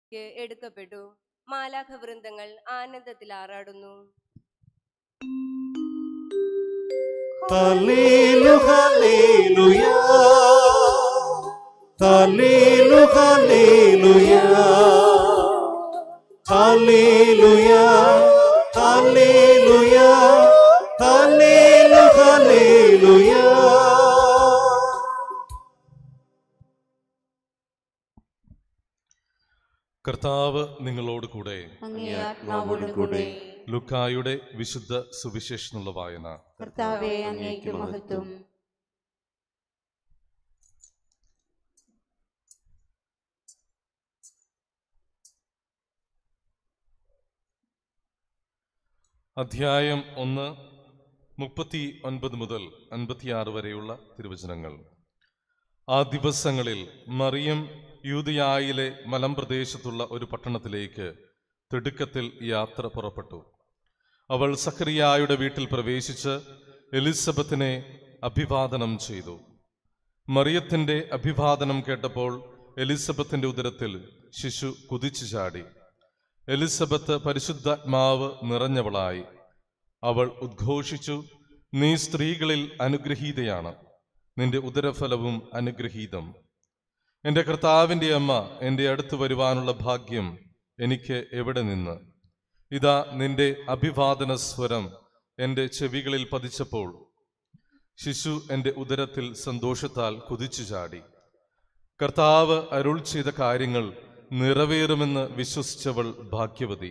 ക്ക് എടുക്കപ്പെട്ടു മാലാഖ വൃന്ദങ്ങൾ ആനന്ദത്തിൽ ആറാടുന്നു ഹല്ലേലു ഹല്ലേലൂയ ഹല്ലേലു ഹല്ലേലൂയ ഹല്ലേലൂയ ഹല്ലേലൂയ ഹല്ലേലു ഹല്ലേലൂയ കർത്താവ് നിങ്ങളോട് കൂടെ അങ്ങേ ആത്മാവോടും കൂടെ ലുക്കായുടെ വിശുദ്ധ സുവിശേഷനുള്ള വായന കർത്താവെ അങ്ങേക്ക് മഹത്വം അധ്യായം ഒന്ന് മുപ്പത്തി ഒൻപത് മുതൽ അൻപത്തിയാറ് വരെയുള്ള തിരുവചനങ്ങൾ ആ ദിവസങ്ങളിൽ മറിയം യൂതയായിലെ മലമ്പ്രദേശത്തുള്ള ഒരു പട്ടണത്തിലേക്ക് തിടുക്കത്തിൽ യാത്ര പുറപ്പെട്ടു അവൾ സഖറിയായുടെ വീട്ടിൽ പ്രവേശിച്ച് എലിസബത്തിനെ അഭിവാദനം ചെയ്തു മറിയത്തിന്റെ അഭിവാദനം കേട്ടപ്പോൾ എലിസബത്തിന്റെ ഉദരത്തിൽ ശിശു കുതിച്ചു ചാടി എലിസബത്ത് പരിശുദ്ധാത്മാവ് നിറഞ്ഞവളായി അവൾ ഉദ്ഘോഷിച്ചു നീ സ്ത്രീകളിൽ അനുഗ്രഹീതയാണ് നിന്റെ ഉദരഫലവും അനുഗ്രഹീതം എൻ്റെ കർത്താവിൻ്റെ അമ്മ എൻ്റെ അടുത്ത് വരുവാനുള്ള ഭാഗ്യം എനിക്ക് എവിടെ നിന്ന് ഇതാ നിന്റെ അഭിവാദന സ്വരം എൻ്റെ ചെവികളിൽ പതിച്ചപ്പോൾ ശിശു എൻ്റെ ഉദരത്തിൽ സന്തോഷത്താൽ കുതിച്ചു ചാടി കർത്താവ് അരുൾ ചെയ്ത കാര്യങ്ങൾ നിറവേറുമെന്ന് വിശ്വസിച്ചവൾ ഭാഗ്യവതി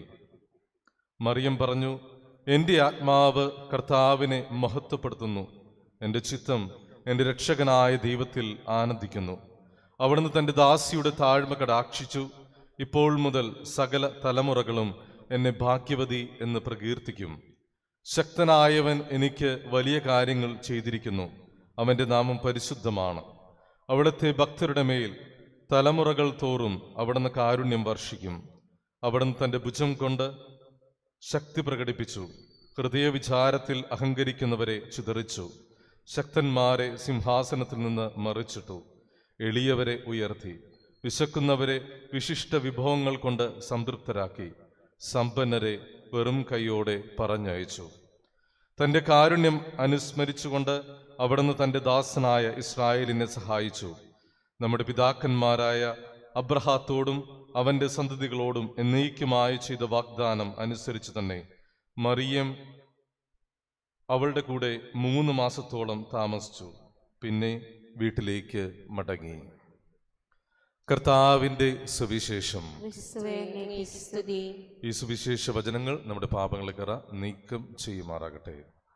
മറിയം പറഞ്ഞു എൻ്റെ ആത്മാവ് കർത്താവിനെ മഹത്വപ്പെടുത്തുന്നു എൻ്റെ ചിത്തം എൻ്റെ രക്ഷകനായ ദൈവത്തിൽ ആനന്ദിക്കുന്നു അവിടുന്ന് തൻ്റെ ദാസിയുടെ താഴ്മ കടാക്ഷിച്ചു ഇപ്പോൾ മുതൽ സകല തലമുറകളും എന്നെ ഭാഗ്യവതി എന്ന് പ്രകീർത്തിക്കും ശക്തനായവൻ എനിക്ക് വലിയ കാര്യങ്ങൾ ചെയ്തിരിക്കുന്നു അവൻ്റെ നാമം പരിശുദ്ധമാണ് അവിടുത്തെ ഭക്തരുടെ മേൽ തലമുറകൾ തോറും അവിടുന്ന് കാരുണ്യം വർഷിക്കും അവിടുന്ന് തൻ്റെ ഭുജം കൊണ്ട് ശക്തി പ്രകടിപ്പിച്ചു ഹൃദയവിചാരത്തിൽ അഹങ്കരിക്കുന്നവരെ ചിതറിച്ചു ശക്തന്മാരെ സിംഹാസനത്തിൽ നിന്ന് മറിച്ചിട്ടു എളിയവരെ ഉയർത്തി വിശക്കുന്നവരെ വിശിഷ്ട വിഭവങ്ങൾ കൊണ്ട് സംതൃപ്തരാക്കി സമ്പന്നരെ വെറും കൈയോടെ പറഞ്ഞയച്ചു തന്റെ കാരുണ്യം അനുസ്മരിച്ചുകൊണ്ട് അവിടുന്ന് തന്റെ ദാസനായ ഇസ്രായേലിനെ സഹായിച്ചു നമ്മുടെ പിതാക്കന്മാരായ അബ്രഹാത്തോടും അവന്റെ സന്തതികളോടും എന്നേക്കുമായി ചെയ്ത വാഗ്ദാനം അനുസരിച്ച് തന്നെ മറിയം അവളുടെ കൂടെ മൂന്ന് മാസത്തോളം താമസിച്ചു പിന്നെ വീട്ടിലേക്ക് മടങ്ങി കർത്താവിന്റെ സുവിശേഷം ക്രിസ്തുവേ അങ്ങേക്ക് സ്തുതി ഈ സുവിശേഷ വചനങ്ങൾ നമ്മുടെ പാപങ്ങളെ കറ നീക്കം ചെയ്യുമാറാകട്ടെ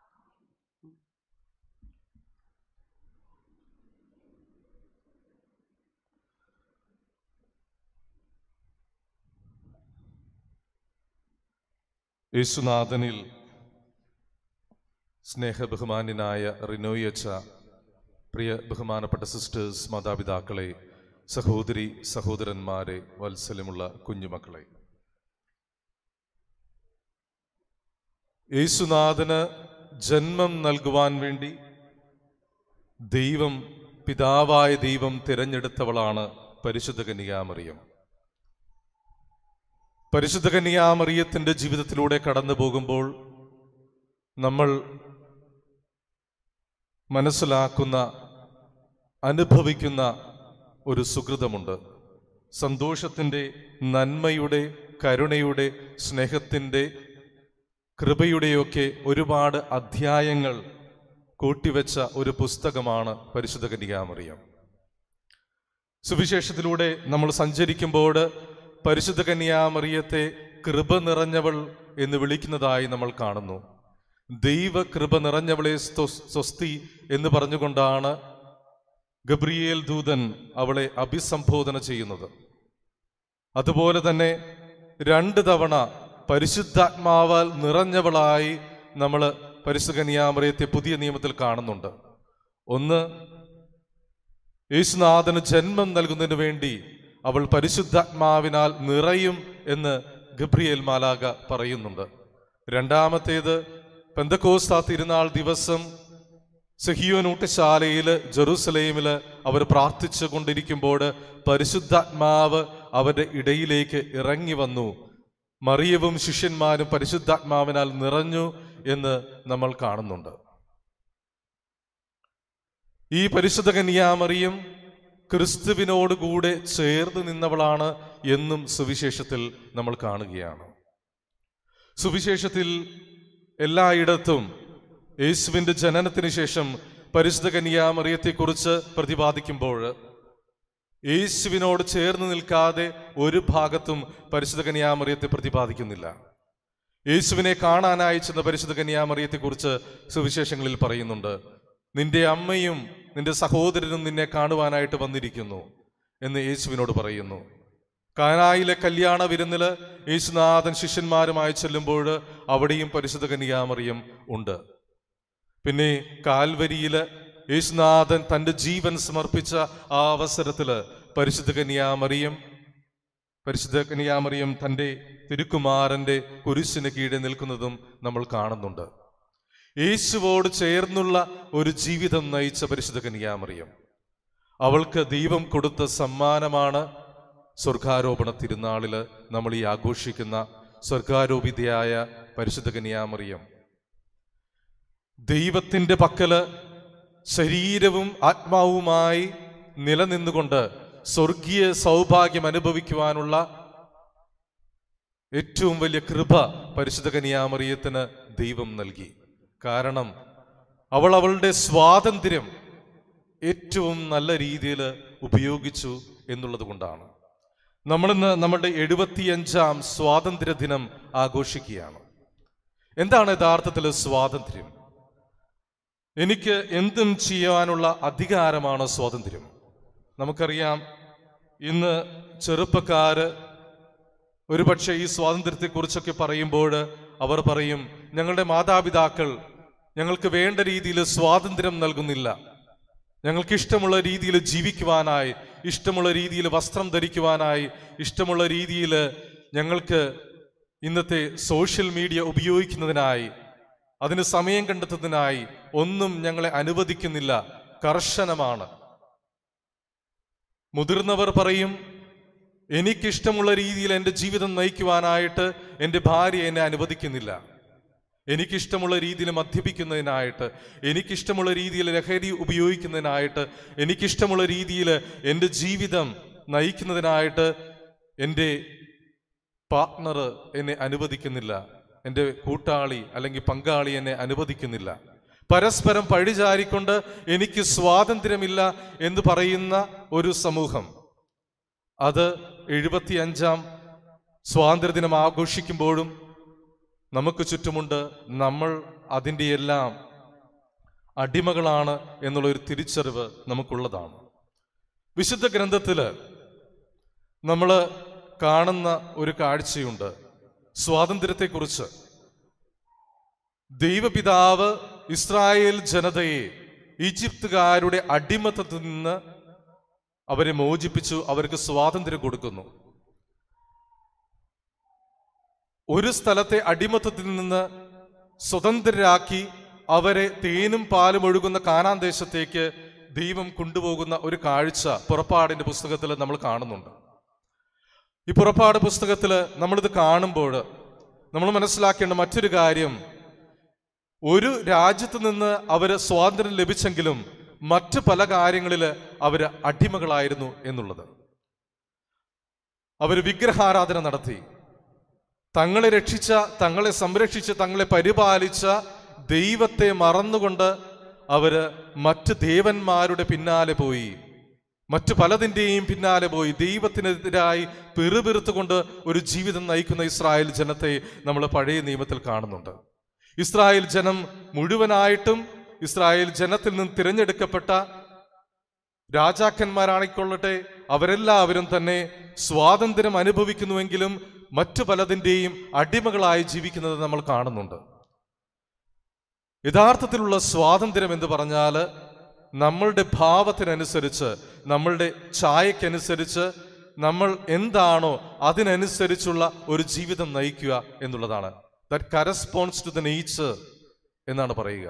യേശുനാഥനിൽ സ്നേഹബഹുമാന്യനായ റിനോയച്ച പ്രിയ ബഹുമാനപ്പെട്ട സിസ്റ്റേഴ്സ് മാതാപിതാക്കളെ സഹോദരി സഹോദരന്മാരെ വത്സലമുള്ള കുഞ്ഞുമക്കളെ യേശുനാഥന് ജന്മം നൽകുവാൻ വേണ്ടി ദൈവം പിതാവായ ദൈവം തിരഞ്ഞെടുത്തവളാണ് പരിശുദ്ധ കന്യാമറിയം പരിശുദ്ധ കന്യാമറിയത്തിന്റെ ജീവിതത്തിലൂടെ കടന്നു പോകുമ്പോൾ നമ്മൾ മനസ്സിലാക്കുന്ന അനുഭവിക്കുന്ന ഒരു സുഹൃതമുണ്ട് സന്തോഷത്തിൻ്റെ നന്മയുടെ കരുണയുടെ സ്നേഹത്തിൻ്റെ കൃപയുടെയൊക്കെ ഒരുപാട് അധ്യായങ്ങൾ കൂട്ടിവെച്ച ഒരു പുസ്തകമാണ് പരിശുദ്ധ കന്യാമറിയം സുവിശേഷത്തിലൂടെ നമ്മൾ സഞ്ചരിക്കുമ്പോൾ പരിശുദ്ധ കന്യാമറിയത്തെ കൃപ നിറഞ്ഞവൾ എന്ന് വിളിക്കുന്നതായി നമ്മൾ കാണുന്നു ദൈവ കൃപ നിറഞ്ഞവളെ സ്തൊ- സ്വസ്തി എന്ന് പറഞ്ഞുകൊണ്ടാണ് ഗബ്രിയേൽ ദൂതൻ അവളെ അഭിസംബോധന ചെയ്യുന്നത് അതുപോലെ തന്നെ രണ്ട് തവണ പരിശുദ്ധാത്മാവാൽ നിറഞ്ഞവളായി നമ്മൾ പരിശുദ്ധ കന്യാമറിയത്തെ പുതിയ നിയമത്തിൽ കാണുന്നുണ്ട് ഒന്ന് യേശുനാഥന് ജന്മം നൽകുന്നതിന് വേണ്ടി അവൾ പരിശുദ്ധാത്മാവിനാൽ നിറയും എന്ന് ഗബ്രിയേൽ മാലാക പറയുന്നുണ്ട് രണ്ടാമത്തേത് പെന്തക്കോസ്താ തിരുനാൾ ദിവസം സഹിയോൻ ഊട്ടശാലയിൽ ജെറൂസലേമിൽ അവർ പ്രാർത്ഥിച്ചു കൊണ്ടിരിക്കുമ്പോൾ പരിശുദ്ധാത്മാവ് അവരുടെ ഇടയിലേക്ക് ഇറങ്ങി വന്നു മറിയവും ശിഷ്യന്മാരും പരിശുദ്ധാത്മാവിനാൽ നിറഞ്ഞു എന്ന് നമ്മൾ കാണുന്നുണ്ട് ഈ പരിശുദ്ധ കന്യാമറിയം ക്രിസ്തുവിനോട് കൂടെ ചേർന്ന് നിന്നവളാണ് എന്നും സുവിശേഷത്തിൽ നമ്മൾ കാണുകയാണ് സുവിശേഷത്തിൽ എല്ലായിടത്തും യേശുവിന്റെ ജനനത്തിന് ശേഷം പരിശുദ്ധ കന്യാമറിയത്തെക്കുറിച്ച് പ്രതിപാദിക്കുമ്പോൾ യേശുവിനോട് ചേർന്ന് നിൽക്കാതെ ഒരു ഭാഗത്തും പരിശുദ്ധ കന്യാമറിയത്തെ പ്രതിപാദിക്കുന്നില്ല യേശുവിനെ കാണാനായി ചെന്ന പരിശുദ്ധ കന്യാമറിയത്തെക്കുറിച്ച് സുവിശേഷങ്ങളിൽ പറയുന്നുണ്ട് നിന്റെ അമ്മയും നിന്റെ സഹോദരനും നിന്നെ കാണുവാനായിട്ട് വന്നിരിക്കുന്നു എന്ന് യേശുവിനോട് പറയുന്നു കാനായിലെ കല്യാണ വിരുന്നില് യേശുനാഥൻ ശിഷ്യന്മാരുമായി ചെല്ലുമ്പോൾ അവിടെയും പരിശുദ്ധ കന്യാമറിയം ഉണ്ട് പിന്നെ കാൽവരിയില് യേശുനാഥൻ തന്റെ ജീവൻ സമർപ്പിച്ച ആ അവസരത്തില് പരിശുദ്ധ കന്യാമറിയം പരിശുദ്ധ കന്യാമറിയം തന്റെ തിരുക്കുമാരന്റെ കുരിശിന് കീഴെ നിൽക്കുന്നതും നമ്മൾ കാണുന്നുണ്ട് യേശുവോട് ചേർന്നുള്ള ഒരു ജീവിതം നയിച്ച പരിശുദ്ധ കന്യാമറിയം അവൾക്ക് ദൈവം കൊടുത്ത സമ്മാനമാണ് സ്വർഗാരോപണ തിരുനാളില് നമ്മൾ ഈ ആഘോഷിക്കുന്ന സ്വർഗാരോപിതയായ പരിശുദ്ധ കന്യാമറിയം ദൈവത്തിന്റെ പക്കല് ശരീരവും ആത്മാവുമായി നിലനിന്നുകൊണ്ട് സ്വർഗീയ സൗഭാഗ്യം അനുഭവിക്കുവാനുള്ള ഏറ്റവും വലിയ കൃപ പരിശുദ്ധ കന്യാമറിയത്തിന് ദൈവം നൽകി കാരണം അവൾ അവളുടെ സ്വാതന്ത്ര്യം ഏറ്റവും നല്ല രീതിയിൽ ഉപയോഗിച്ചു എന്നുള്ളത് കൊണ്ടാണ് നമ്മളിന്ന് നമ്മുടെ എഴുപത്തിയഞ്ചാം സ്വാതന്ത്ര്യ ദിനം ആഘോഷിക്കുകയാണ് എന്താണ് യഥാർത്ഥത്തിൽ സ്വാതന്ത്ര്യം എനിക്ക് എന്തും ചെയ്യാനുള്ള അധികാരമാണ് സ്വാതന്ത്ര്യം നമുക്കറിയാം ഇന്ന് ചെറുപ്പക്കാര് ഒരുപക്ഷെ ഈ സ്വാതന്ത്ര്യത്തെക്കുറിച്ചൊക്കെ പറയുമ്പോൾ അവർ പറയും ഞങ്ങളുടെ മാതാപിതാക്കൾ ഞങ്ങൾക്ക് വേണ്ട രീതിയിൽ സ്വാതന്ത്ര്യം നൽകുന്നില്ല ഞങ്ങൾക്ക് ഇഷ്ടമുള്ള രീതിയിൽ ജീവിക്കുവാനായി ഇഷ്ടമുള്ള രീതിയിൽ വസ്ത്രം ധരിക്കുവാനായി ഇഷ്ടമുള്ള രീതിയിൽ ഞങ്ങൾക്ക് ഇന്നത്തെ സോഷ്യൽ മീഡിയ ഉപയോഗിക്കുന്നതിനായി അതിന് സമയം കണ്ടെത്തുന്നതിനായി ഒന്നും ഞങ്ങളെ അനുവദിക്കുന്നില്ല കർശനമാണ് മുതിർന്നവർ പറയും എനിക്കിഷ്ടമുള്ള രീതിയിൽ എൻ്റെ ജീവിതം നയിക്കുവാനായിട്ട് എൻ്റെ ഭാര്യ എന്നെ അനുവദിക്കുന്നില്ല എനിക്കിഷ്ടമുള്ള രീതിയിൽ മദ്യപിക്കുന്നതിനായിട്ട് എനിക്കിഷ്ടമുള്ള രീതിയിൽ ലഹരി ഉപയോഗിക്കുന്നതിനായിട്ട് എനിക്കിഷ്ടമുള്ള രീതിയിൽ എൻ്റെ ജീവിതം നയിക്കുന്നതിനായിട്ട് എൻ്റെ പാർട്ട്ണർ എന്നെ അനുവദിക്കുന്നില്ല എൻ്റെ കൂട്ടാളി അല്ലെങ്കിൽ പങ്കാളി എന്നെ അനുവദിക്കുന്നില്ല പരസ്പരം പഴിചാരിക്കൊണ്ട് എനിക്ക് സ്വാതന്ത്ര്യമില്ല എന്ന് പറയുന്ന ഒരു സമൂഹം അത് എഴുപത്തിയഞ്ചാം സ്വാതന്ത്ര്യദിനം ആഘോഷിക്കുമ്പോഴും നമുക്ക് ചുറ്റുമുണ്ട് നമ്മൾ അതിൻ്റെ എല്ലാം അടിമകളാണ് എന്നുള്ള ഒരു തിരിച്ചറിവ് നമുക്കുള്ളതാണ് വിശുദ്ധ ഗ്രന്ഥത്തില് നമ്മൾ കാണുന്ന ഒരു കാഴ്ചയുണ്ട് സ്വാതന്ത്ര്യത്തെക്കുറിച്ച് ദൈവപിതാവ് ഇസ്രായേൽ ജനതയെ ഈജിപ്തുകാരുടെ അടിമത്തത്തിൽ നിന്ന് അവരെ മോചിപ്പിച്ചു അവർക്ക് സ്വാതന്ത്ര്യം കൊടുക്കുന്നു ഒരു സ്ഥലത്തെ അടിമത്തത്തിൽ നിന്ന് സ്വതന്ത്രരാക്കി അവരെ തേനും പാലും ഒഴുകുന്ന കാനാൻ ദേശത്തേക്ക് ദൈവം കൊണ്ടുപോകുന്ന ഒരു കാഴ്ച പുറപ്പാടിന്റെ പുസ്തകത്തിൽ നമ്മൾ കാണുന്നുണ്ട് ഈ പുറപ്പാട് പുസ്തകത്തിൽ നമ്മളിത് കാണുമ്പോൾ നമ്മൾ മനസ്സിലാക്കേണ്ട മറ്റൊരു കാര്യം ഒരു രാജ്യത്ത് നിന്ന് അവര് സ്വാതന്ത്ര്യം ലഭിച്ചെങ്കിലും മറ്റ് പല കാര്യങ്ങളിൽ അവര് അടിമകളായിരുന്നു എന്നുള്ളത് അവര് വിഗ്രഹാരാധന നടത്തി തങ്ങളെ രക്ഷിച്ച തങ്ങളെ സംരക്ഷിച്ച് തങ്ങളെ പരിപാലിച്ച ദൈവത്തെ മറന്നുകൊണ്ട് അവര് മറ്റ് ദേവന്മാരുടെ പിന്നാലെ പോയി മറ്റു പലതിൻ്റെയും പിന്നാലെ പോയി ദൈവത്തിനെതിരായി പിറുപിറുത്തുകൊണ്ട് ഒരു ജീവിതം നയിക്കുന്ന ഇസ്രായേൽ ജനത്തെ നമ്മൾ പഴയ നിയമത്തിൽ കാണുന്നുണ്ട് ഇസ്രായേൽ ജനം മുഴുവനായിട്ടും ഇസ്രായേൽ ജനത്തിൽ നിന്ന് തിരഞ്ഞെടുക്കപ്പെട്ട രാജാക്കന്മാരാണിക്കൊള്ളട്ടെ അവരെല്ലാവരും തന്നെ സ്വാതന്ത്ര്യം അനുഭവിക്കുന്നുവെങ്കിലും മറ്റു പലതിൻ്റെയും അടിമകളായി ജീവിക്കുന്നത് നമ്മൾ കാണുന്നുണ്ട് യഥാർത്ഥത്തിലുള്ള സ്വാതന്ത്ര്യം എന്ന് പറഞ്ഞാൽ നമ്മളുടെ ഭാവത്തിനനുസരിച്ച് നമ്മളുടെ ഛായക്കനുസരിച്ച് നമ്മൾ എന്താണോ അതിനനുസരിച്ചുള്ള ഒരു ജീവിതം നയിക്കുക എന്നുള്ളതാണ് that corresponds to the nature എന്നാണ് പറയുക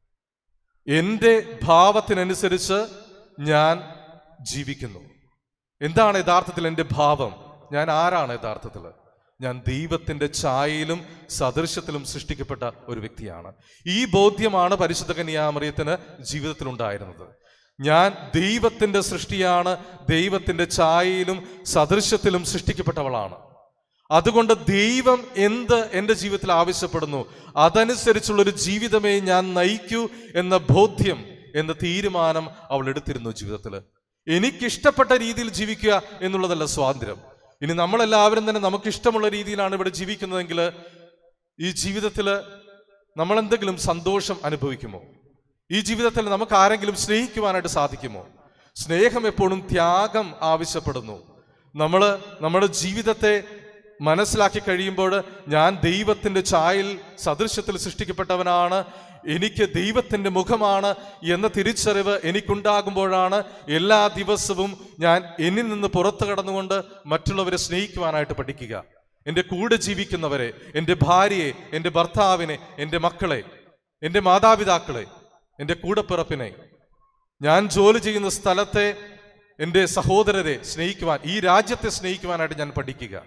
എൻ്റെ ഭാവത്തിനനുസരിച്ച് ഞാൻ ജീവിക്കുന്നു എന്താണ് യഥാർത്ഥത്തിൽ എൻ്റെ ഭാവം ഞാൻ ആരാണ് യഥാർത്ഥത്തിൽ ഞാൻ ദൈവത്തിന്റെ ഛായയിലും സദൃശ്യത്തിലും സൃഷ്ടിക്കപ്പെട്ട ഒരു വ്യക്തിയാണ് ഈ ബോധ്യമാണ് പരിശുദ്ധ കന്യാമറിയത്തിന് ജീവിതത്തിൽ ഉണ്ടായിരുന്നത് ഞാൻ ദൈവത്തിന്റെ സൃഷ്ടിയാണ് ദൈവത്തിന്റെ ഛായയിലും സദൃശ്യത്തിലും സൃഷ്ടിക്കപ്പെട്ടവളാണ് അതുകൊണ്ട് ദൈവം എന്ത് എൻ്റെ ജീവിതത്തിൽ ആവശ്യപ്പെടുന്നു അതനുസരിച്ചുള്ള ഒരു ജീവിതമേ ഞാൻ നയിക്കൂ എന്ന ബോധ്യം എന്ന തീരുമാനം അവൾ എടുത്തിരുന്നു ജീവിതത്തിൽ എനിക്കിഷ്ടപ്പെട്ട രീതിയിൽ ജീവിക്കുക എന്നുള്ളതല്ല സ്വാതന്ത്ര്യം ഇനി നമ്മളെല്ലാവരും തന്നെ നമുക്ക് ഇഷ്ടമുള്ള രീതിയിലാണ് ഇവിടെ ജീവിക്കുന്നതെങ്കിൽ ഈ ജീവിതത്തിൽ നമ്മൾ എന്തെങ്കിലും സന്തോഷം അനുഭവിക്കുമോ ഈ ജീവിതത്തിൽ നമുക്ക് ആരെങ്കിലും സ്നേഹിക്കുവാനായിട്ട് സാധിക്കുമോ സ്നേഹം എപ്പോഴും ത്യാഗം ആവശ്യപ്പെടുന്നു നമ്മൾ നമ്മുടെ ജീവിതത്തെ മനസ്സിലാക്കി കഴിയുമ്പോൾ ഞാൻ ദൈവത്തിന്റെ ഛായയിൽ സദൃശ്യത്തിൽ സൃഷ്ടിക്കപ്പെട്ടവനാണ് എനിക്ക് ദൈവത്തിന്റെ മുഖമാണ് എന്ന തിരിച്ചറിവ് എനിക്കുണ്ടാകുമ്പോഴാണ് എല്ലാ ദിവസവും ഞാൻ എന്നിൽ നിന്ന് പുറത്തു കടന്നുകൊണ്ട് മറ്റുള്ളവരെ സ്നേഹിക്കുവാനായിട്ട് പഠിക്കുക എൻ്റെ കൂടെ ജീവിക്കുന്നവരെ എൻ്റെ ഭാര്യയെ എൻ്റെ ഭർത്താവിനെ എൻ്റെ മക്കളെ എൻ്റെ മാതാപിതാക്കളെ എൻ്റെ കൂടപ്പിറപ്പിനെ ഞാൻ ജോലി ചെയ്യുന്ന സ്ഥലത്തെ എൻ്റെ സഹോദരരെ സ്നേഹിക്കുവാൻ ഈ രാജ്യത്തെ സ്നേഹിക്കുവാനായിട്ട് ഞാൻ പഠിക്കുക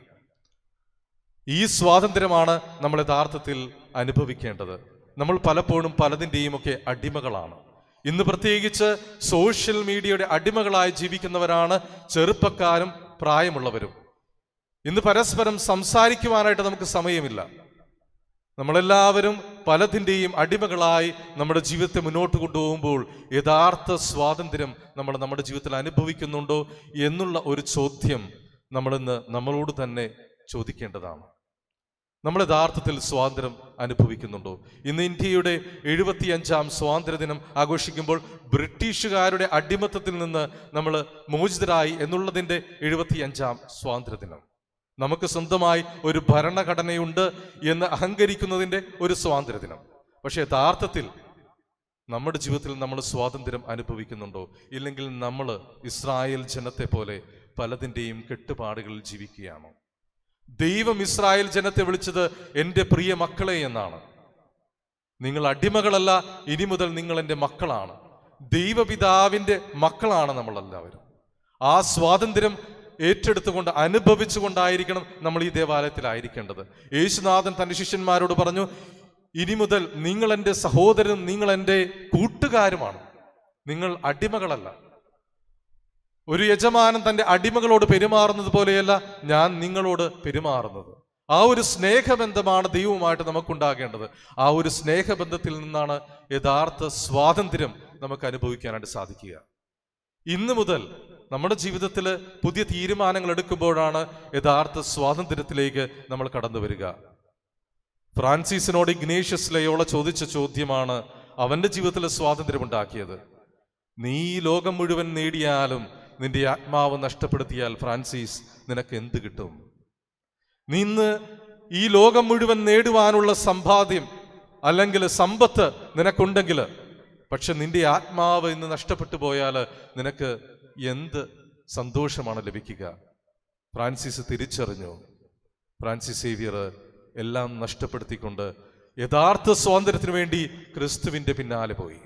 ഈ സ്വാതന്ത്ര്യമാണ് നമ്മൾ യഥാർത്ഥത്തിൽ അനുഭവിക്കേണ്ടത് നമ്മൾ പലപ്പോഴും പലതിൻ്റെയും ഒക്കെ അടിമകളാണ് ഇന്ന് പ്രത്യേകിച്ച് സോഷ്യൽ മീഡിയയുടെ അടിമകളായി ജീവിക്കുന്നവരാണ് ചെറുപ്പക്കാരും പ്രായമുള്ളവരും ഇന്ന് പരസ്പരം സംസാരിക്കുവാനായിട്ട് നമുക്ക് സമയമില്ല നമ്മളെല്ലാവരും പലതിൻ്റെയും അടിമകളായി നമ്മുടെ ജീവിതത്തെ മുന്നോട്ട് കൊണ്ടുപോകുമ്പോൾ യഥാർത്ഥ സ്വാതന്ത്ര്യം നമ്മൾ നമ്മുടെ ജീവിതത്തിൽ അനുഭവിക്കുന്നുണ്ടോ എന്നുള്ള ഒരു ചോദ്യം നമ്മളിന്ന് നമ്മളോട് തന്നെ ചോദിക്കേണ്ടതാണ് നമ്മൾ യഥാർത്ഥത്തിൽ സ്വാതന്ത്ര്യം അനുഭവിക്കുന്നുണ്ടോ ഇന്ന് ഇന്ത്യയുടെ എഴുപത്തിയഞ്ചാം സ്വാതന്ത്ര്യ ദിനം ആഘോഷിക്കുമ്പോൾ ബ്രിട്ടീഷുകാരുടെ അടിമത്തത്തിൽ നിന്ന് നമ്മൾ മോചിതരായി എന്നുള്ളതിൻ്റെ എഴുപത്തിയഞ്ചാം സ്വാതന്ത്ര്യ ദിനം നമുക്ക് സ്വന്തമായി ഒരു ഭരണഘടനയുണ്ട് എന്ന് അഹങ്കരിക്കുന്നതിൻ്റെ ഒരു സ്വാതന്ത്ര്യ ദിനം പക്ഷേ യഥാർത്ഥത്തിൽ നമ്മുടെ ജീവിതത്തിൽ നമ്മൾ സ്വാതന്ത്ര്യം അനുഭവിക്കുന്നുണ്ടോ ഇല്ലെങ്കിൽ നമ്മൾ ഇസ്രായേൽ ജനത്തെ പോലെ പലതിൻ്റെയും കെട്ടുപാടുകളിൽ ജീവിക്കുകയാണോ ദൈവം ഇസ്രായേൽ ജനത്തെ വിളിച്ചത് എൻ്റെ പ്രിയ മക്കളെ എന്നാണ് നിങ്ങൾ അടിമകളല്ല ഇനി മുതൽ നിങ്ങൾ എൻ്റെ മക്കളാണ് ദൈവപിതാവിൻ്റെ മക്കളാണ് നമ്മളെല്ലാവരും ആ സ്വാതന്ത്ര്യം ഏറ്റെടുത്തുകൊണ്ട് അനുഭവിച്ചുകൊണ്ടായിരിക്കണം നമ്മൾ ഈ ദേവാലയത്തിലായിരിക്കേണ്ടത് യേശുനാഥൻ തൻ്റെ ശിഷ്യന്മാരോട് പറഞ്ഞു ഇനി മുതൽ നിങ്ങൾ എൻ്റെ സഹോദരനും നിങ്ങൾ എൻ്റെ കൂട്ടുകാരുമാണ് നിങ്ങൾ അടിമകളല്ല ഒരു യജമാനൻ തന്റെ അടിമകളോട് പെരുമാറുന്നത് പോലെയല്ല ഞാൻ നിങ്ങളോട് പെരുമാറുന്നത് ആ ഒരു സ്നേഹബന്ധമാണ് ദൈവവുമായിട്ട് നമുക്കുണ്ടാകേണ്ടത് ആ ഒരു സ്നേഹബന്ധത്തിൽ നിന്നാണ് യഥാർത്ഥ സ്വാതന്ത്ര്യം നമുക്ക് അനുഭവിക്കാനായിട്ട് സാധിക്കുക ഇന്ന് മുതൽ നമ്മുടെ ജീവിതത്തിൽ പുതിയ തീരുമാനങ്ങൾ എടുക്കുമ്പോഴാണ് യഥാർത്ഥ സ്വാതന്ത്ര്യത്തിലേക്ക് നമ്മൾ കടന്നു വരിക ഫ്രാൻസിസിനോട് ഇഗ്നേഷ്യസ് ലയോള ചോദിച്ച ചോദ്യമാണ് അവന്റെ ജീവിതത്തിൽ സ്വാതന്ത്ര്യം ഉണ്ടാക്കിയത് നീ ഈ ലോകം മുഴുവൻ നേടിയാലും നിന്റെ ആത്മാവ് നഷ്ടപ്പെടുത്തിയാൽ ഫ്രാൻസിസ് നിനക്ക് എന്ത് കിട്ടും നീ ഇന്ന് ഈ ലോകം മുഴുവൻ നേടുവാനുള്ള സമ്പാദ്യം അല്ലെങ്കിൽ സമ്പത്ത് നിനക്കുണ്ടെങ്കിൽ പക്ഷെ നിന്റെ ആത്മാവ് ഇന്ന് നഷ്ടപ്പെട്ടു പോയാൽ നിനക്ക് എന്ത് സന്തോഷമാണ് ലഭിക്കുക ഫ്രാൻസിസ് തിരിച്ചറിഞ്ഞു ഫ്രാൻസിസ് സേവിയർ എല്ലാം നഷ്ടപ്പെടുത്തിക്കൊണ്ട് യഥാർത്ഥ സ്വാതന്ത്ര്യത്തിന് വേണ്ടി ക്രിസ്തുവിന്റെ പിന്നാലെ പോയി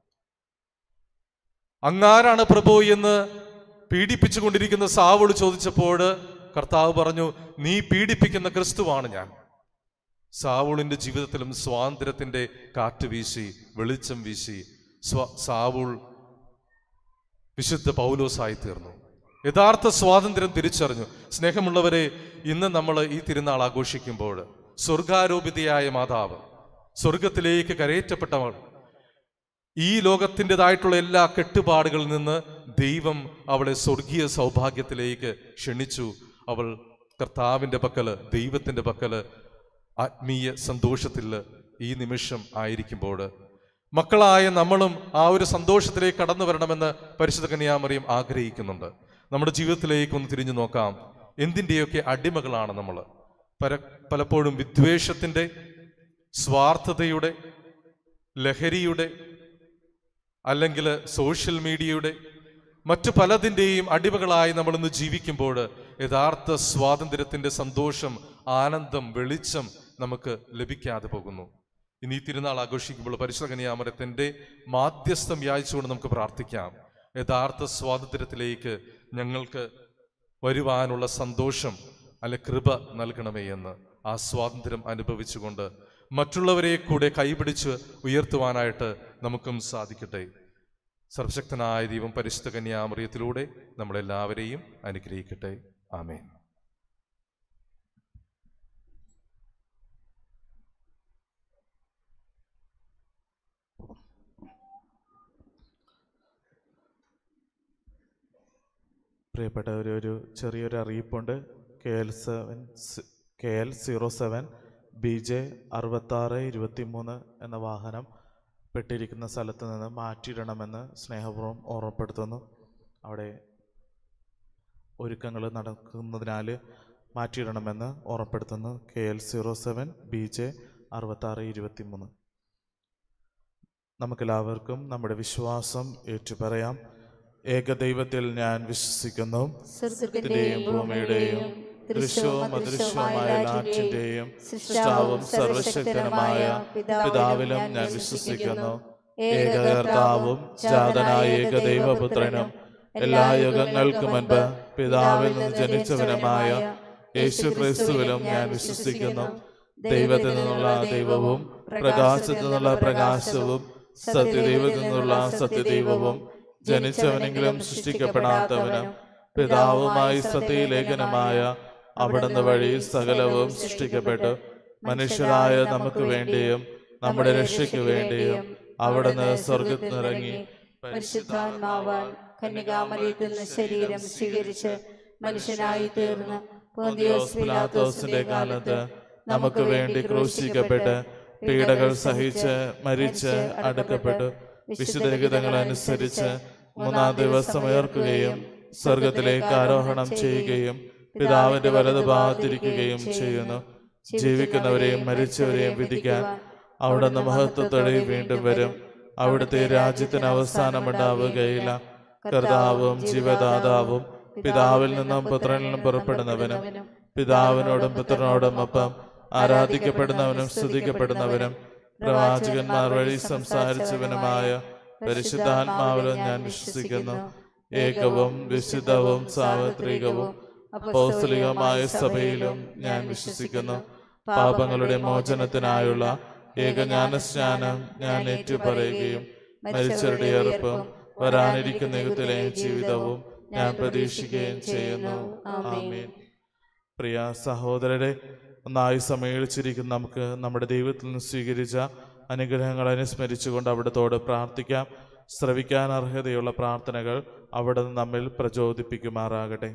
അങ്ങാരാണ് പ്രഭു എന്ന് പീഡിപ്പിച്ചുകൊണ്ടിരിക്കുന്ന സാവോട് ചോദിച്ചപ്പോൾ കർത്താവ് പറഞ്ഞു നീ പീഡിപ്പിക്കുന്ന ക്രിസ്തുവാണ് ഞാൻ സാവൂളിന്റെ ജീവിതത്തിലും സ്വാതന്ത്ര്യത്തിന്റെ കാറ്റ് വീശി വെളിച്ചം വീശി സ്വ സാവൂൾ വിശുദ്ധ പൗലോസായി തീർന്നു യഥാർത്ഥ സ്വാതന്ത്ര്യം തിരിച്ചറിഞ്ഞു സ്നേഹമുള്ളവരെ ഇന്ന് നമ്മൾ ഈ തിരുനാൾ ആഘോഷിക്കുമ്പോൾ സ്വർഗാരോപിതയായ മാതാവ് സ്വർഗത്തിലേക്ക് കരയേറ്റപ്പെട്ടവൾ ഈ ലോകത്തിൻ്റെതായിട്ടുള്ള എല്ലാ കെട്ടുപാടുകളിൽ നിന്ന് ദൈവം അവളെ സ്വർഗീയ സൗഭാഗ്യത്തിലേക്ക് ക്ഷണിച്ചു അവൾ കർത്താവിൻ്റെ പക്കല് ദൈവത്തിൻ്റെ പക്കല് ആത്മീയ സന്തോഷത്തിൽ ഈ നിമിഷം ആയിരിക്കുമ്പോൾ മക്കളായ നമ്മളും ആ ഒരു സന്തോഷത്തിലേക്ക് കടന്നു വരണമെന്ന് പരിശുദ്ധ കന്യാമറിയം ആഗ്രഹിക്കുന്നുണ്ട് നമ്മുടെ ജീവിതത്തിലേക്ക് ഒന്ന് തിരിഞ്ഞു നോക്കാം എന്തിൻ്റെയൊക്കെ അടിമകളാണ് നമ്മൾ പല പലപ്പോഴും വിദ്വേഷത്തിൻ്റെ സ്വാർത്ഥതയുടെ ലഹരിയുടെ അല്ലെങ്കിൽ സോഷ്യൽ മീഡിയയുടെ മറ്റു പലതിൻ്റെയും അടിമകളായി നമ്മൾ ഇന്ന് ജീവിക്കുമ്പോൾ യഥാർത്ഥ സ്വാതന്ത്ര്യത്തിന്റെ സന്തോഷം ആനന്ദം വെളിച്ചം നമുക്ക് ലഭിക്കാതെ പോകുന്നു ഇനി ഈ തിരുനാൾ ആഘോഷിക്കുമ്പോൾ പരിശുദ്ധ കന്യാമരത്തിന്റെ മാധ്യസ്ഥം വ്യാഴ്ചകൊണ്ട് നമുക്ക് പ്രാർത്ഥിക്കാം യഥാർത്ഥ സ്വാതന്ത്ര്യത്തിലേക്ക് ഞങ്ങൾക്ക് വരുവാനുള്ള സന്തോഷം അല്ലെ കൃപ നൽകണമേ എന്ന് ആ സ്വാതന്ത്ര്യം അനുഭവിച്ചുകൊണ്ട് മറ്റുള്ളവരെ കൂടെ കൈപിടിച്ച് ഉയർത്തുവാനായിട്ട് നമുക്കും സാധിക്കട്ടെ സർവശക്തനായ ദൈവം പരിശുദ്ധ കന്യാമറിയത്തിലൂടെ നമ്മളെല്ലാവരെയും അനുഗ്രഹിക്കട്ടെ ആമേൻ പ്രിയപ്പെട്ടവർ ഒരു ചെറിയൊരു അറിയിപ്പുണ്ട് K L seven K L zero seven B J അറുപത്താറ് ഇരുപത്തി മൂന്ന് എന്ന വാഹനം പെട്ടിരിക്കുന്ന സ്ഥലത്ത് നിന്ന് മാറ്റിയിടണമെന്ന് സ്നേഹപൂർവ്വം ഓർമ്മപ്പെടുത്തുന്നു അവിടെ ഒരുക്കങ്ങൾ നടക്കുന്നതിനാൽ മാറ്റിയിടണമെന്ന് ഓർമ്മപ്പെടുത്തുന്നു K L zero seven B J അറുപത്താറ് ഇരുപത്തി മൂന്ന് നമുക്കെല്ലാവർക്കും നമ്മുടെ വിശ്വാസം ഏറ്റുപറയാം ഏകദൈവത്തിൽ ഞാൻ വിശ്വസിക്കുന്നു സ്വർഗത്തിന്റെയും ഭൂമിയുടെയും ദൃശ്യവും അദൃശ്യവുമായ എല്ലാറ്റിന്റെയും സൃഷ്ടാവും സർവശക്തനുമായ പിതാവിലും ഞാൻ വിശ്വസിക്കുന്നു ഏകകർത്താവും ജാതനായ ഏകദൈവപുത്രനും എല്ലാ യുഗങ്ങൾക്കും മുൻപ് പിതാവിൽ നിന്ന് ജനിച്ചവനുമായ യേശു ക്രിസ്തുവിലും ഞാൻ വിശ്വസിക്കുന്നു ദൈവത്തിൽ നിന്നുള്ള ദൈവവും പ്രകാശത്തിൽ നിന്നുള്ള പ്രകാശവും സത്യദൈവത്തിൽ നിന്നുള്ള സത്യദൈവവും ജനിച്ചവനെങ്കിലും സൃഷ്ടിക്കപ്പെടാത്തവനും പിതാവുമായി സത്യലേഖനമായ അവിടുന്ന് വഴി സകലവും സൃഷ്ടിക്കപ്പെട്ടു മനുഷ്യരായ നമുക്ക് വേണ്ടിയും നമ്മുടെ രക്ഷയ്ക്ക് വേണ്ടിയും അവിടുന്ന് സ്വർഗത്തിൽ നിന്നിറങ്ങി പരിശുദ്ധാത്മാവാൻ കന്യകാമറിയത്തിൽ നിന്ന് ശരീരം സ്വീകരിച്ച് മനുഷ്യനായി തീർന്ന് പോന്തിയോസ് പിലാത്തോസിന്റെ കാലത്ത് നമുക്ക് വേണ്ടി ക്രൂശിക്കപ്പെട്ട് പീഡകൾ സഹിച്ച് മരിച്ച് അടക്കപ്പെട്ടു വിശുദ്ധഗീതങ്ങൾ അനുസരിച്ച് മൂന്നാം ദിവസം ഉയർക്കുകയും സ്വർഗത്തിലേക്ക് ആരോഹണം ചെയ്യുകയും പിതാവിന്റെ വലത് ഭാഗത്തിരിക്കുകയും ചെയ്യുന്നു ജീവിക്കുന്നവരെയും മരിച്ചവരെയും വിധിക്കാൻ അവിടുന്ന് മഹത്വത്തോടെ വീണ്ടും വരും അവിടുത്തെ രാജ്യത്തിന് അവസാനമുണ്ടാവുകയില്ല കർത്താവും ജീവദാതാവും പിതാവിൽ നിന്നും പുത്രനിൽ നിന്നും പുറപ്പെടുന്നവനും പിതാവിനോടും പുത്രനോടും ഒപ്പം ആരാധിക്കപ്പെടുന്നവനും സ്തുതിക്കപ്പെടുന്നവനും പ്രവാചകന്മാർ വഴി സംസാരിച്ചവനുമായ പരിശുദ്ധാത്മാവിലും ഞാൻ വിശ്വസിക്കുന്നു ഏകവും വിശുദ്ധവും സാർവത്രികവും അപ്പോസ്തലികമായ സഭയിലും ഞാൻ വിശ്വസിക്കുന്നു പാപങ്ങളുടെ മോചനത്തിനായുള്ള ഏകജ്ഞാന സ്നാനം ഞാൻ ഏറ്റുപറയുകയും മരിച്ചവരുടെ ഉറപ്പും വരാനിരിക്കുന്ന യുഗത്തിലെ ജീവിതവും ഞാൻ പ്രതീക്ഷിക്കുകയും ചെയ്യുന്നു ആമേൻ പ്രിയ സഹോദരരെ ഒന്നായി സമ്മേളിച്ചിരിക്കുന്ന നമുക്ക് നമ്മുടെ ദൈവത്തിൽ നിന്ന് സ്വീകരിച്ച അനുഗ്രഹങ്ങൾ അനുസ്മരിച്ചുകൊണ്ട് അവിടത്തോട് പ്രാർത്ഥിക്കാം ശ്രവിക്കാൻ അർഹതയുള്ള പ്രാർത്ഥനകൾ അവിടെ നിന്ന് നമ്മിൽ പ്രചോദിപ്പിക്കുമാറാകട്ടെ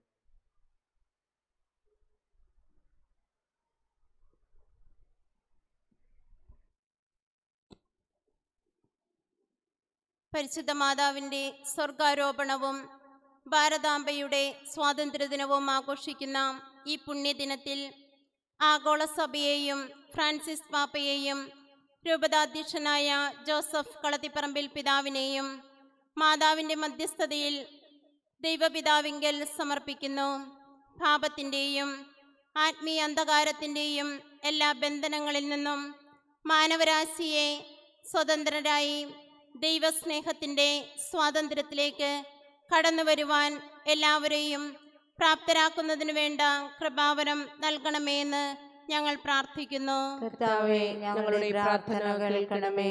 പരിശുദ്ധ മാതാവിൻ്റെ സ്വർഗാരോപണവും ഭാരതാംബയുടെ സ്വാതന്ത്ര്യദിനവും ആഘോഷിക്കുന്ന ഈ പുണ്യദിനത്തിൽ ആഗോള സഭയെയും ഫ്രാൻസിസ് പാപ്പയെയും രൂപതാധ്യക്ഷനായ ജോസഫ് കളത്തിപ്പറമ്പിൽ പിതാവിനെയും മാതാവിൻ്റെ മധ്യസ്ഥതയിൽ ദൈവപിതാവിങ്കൽ സമർപ്പിക്കുന്നു പാപത്തിൻ്റെയും ആത്മീയ അന്ധകാരത്തിൻ്റെയും എല്ലാ ബന്ധനങ്ങളിൽ നിന്നും മാനവരാശിയെ സ്വതന്ത്രരായി ദൈവസ്നേഹത്തിൻ്റെ സ്വാതന്ത്ര്യത്തിലേക്ക് കടന്നു വരുവാൻ എല്ലാവരെയും പ്രാപ്തരാക്കുന്നതിന് വേണ്ട കൃപാവരം നൽകണമേ എന്ന് ഞങ്ങൾ പ്രാർത്ഥിക്കുന്നു കർത്താവെ ഞങ്ങളുടെ പ്രാർത്ഥന കേൾക്കണമേ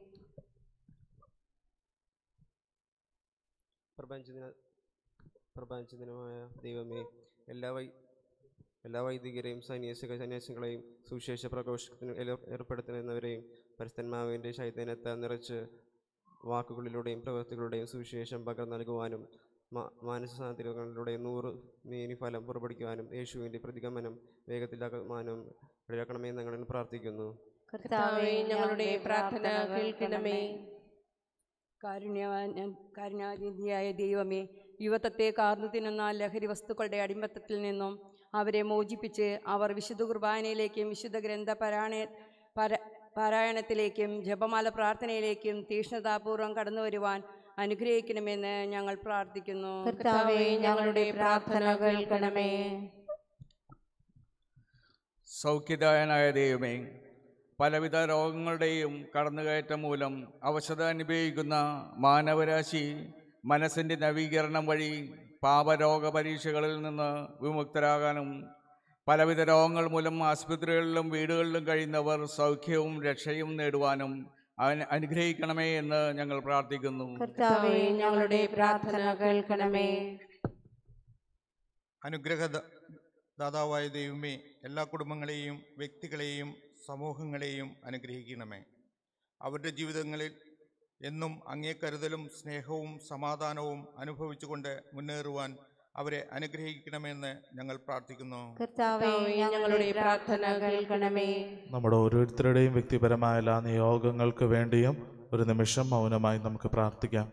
പ്രപഞ്ചദിന പ്രപഞ്ചദിനമായ ദൈവമേ എല്ലാ വൈ എല്ലാ വൈദികരെയും സന്യാസിക സന്യാസികളെയും സുവിശേഷ പ്രഘോഷത്തിന് ഏർ- ഏർപ്പെടുത്തുന്നവരെയും പരിസ്ഥന്മാവിൻ്റെ ചൈതന്യത്താൽ നിറച്ച് വാക്കുകളിലൂടെയും പ്രവൃത്തികളുടെയും സുവിശേഷം പകർന്നു നൽകുവാനും മാനസസാന്ത്വനങ്ങളിലൂടെ നൂറ് മേനി ഫലം പുറപ്പെടുവിക്കുവാനും യേശുവിൻ്റെ പ്രതിഗമനം വേഗത്തിലാക്കുവാനും ഇടയാക്കണമെന്ന് ഞങ്ങൾ പ്രാർത്ഥിക്കുന്നു കർത്താവെ ഞങ്ങളുടെ പ്രാർത്ഥന കേൾക്കണമേ കാരുണ്യവാൻ കാരുണ്യാനിധിയായ ദൈവമേ യുവത്വത്തെ കാർന്നു തിന്നുന്ന ലഹരി വസ്തുക്കളുടെ അടിമത്തത്തിൽ നിന്നും അവരെ മോചിപ്പിച്ച് അവർ വിശുദ്ധ കുർബാനയിലേക്കും വിശുദ്ധ ഗ്രന്ഥ പരായണ പര പാരായണത്തിലേക്കും ജപമാല പ്രാർത്ഥനയിലേക്കും തീക്ഷ്ണതാപൂർവം കടന്നു വരുവാൻ അനുഗ്രഹിക്കണമെന്ന് ഞങ്ങൾ പ്രാർത്ഥിക്കുന്നു കർത്താവെ ഞങ്ങളുടെ പ്രാർത്ഥന കേൾക്കണമേ സൗഖ്യദായനായ ദൈവമേ പലവിധ രോഗങ്ങളുടെയും കടന്നുകയറ്റം മൂലം അവശത അനുഭവിക്കുന്ന മാനവരാശി മനസ്സിൻ്റെ നവീകരണം വഴി പാപരോഗ പരീക്ഷകളിൽ നിന്ന് വിമുക്തരാകാനും പലവിധ രോഗങ്ങൾ മൂലം ആശുപത്രികളിലും വീടുകളിലും കഴിയുന്നവർ സൗഖ്യവും രക്ഷയും നേടുവാനും അവൻ അനുഗ്രഹിക്കണമേ എന്ന് ഞങ്ങൾ പ്രാർത്ഥിക്കുന്നു കർത്താവെ ഞങ്ങളുടെ പ്രാർത്ഥന കേൾക്കണമേ അനുഗ്രഹ ദ- ദാതാവായ ദൈവമേ എല്ലാ കുടുംബങ്ങളെയും വ്യക്തികളെയും സമൂഹങ്ങളെയും അനുഗ്രഹിക്കണമേ അവരുടെ ജീവിതങ്ങളിൽ എന്നും അങ്ങേ കരുതലും സ്നേഹവും സമാധാനവും അനുഭവിച്ചുകൊണ്ട് മുന്നേറുവാൻ അവരെ അനുഗ്രഹിക്കണമെന്ന് ഞങ്ങൾ പ്രാർത്ഥിക്കുന്നു കർത്താവെ ഞങ്ങളുടെ പ്രാർത്ഥന കേൾക്കണമേ നമ്മുടെ ഓരോരുത്തരുടെയും വ്യക്തിപരമായ എല്ലാ നിയോഗങ്ങൾക്ക് വേണ്ടിയും ഒരു നിമിഷം മൗനമായി നമുക്ക് പ്രാർത്ഥിക്കാം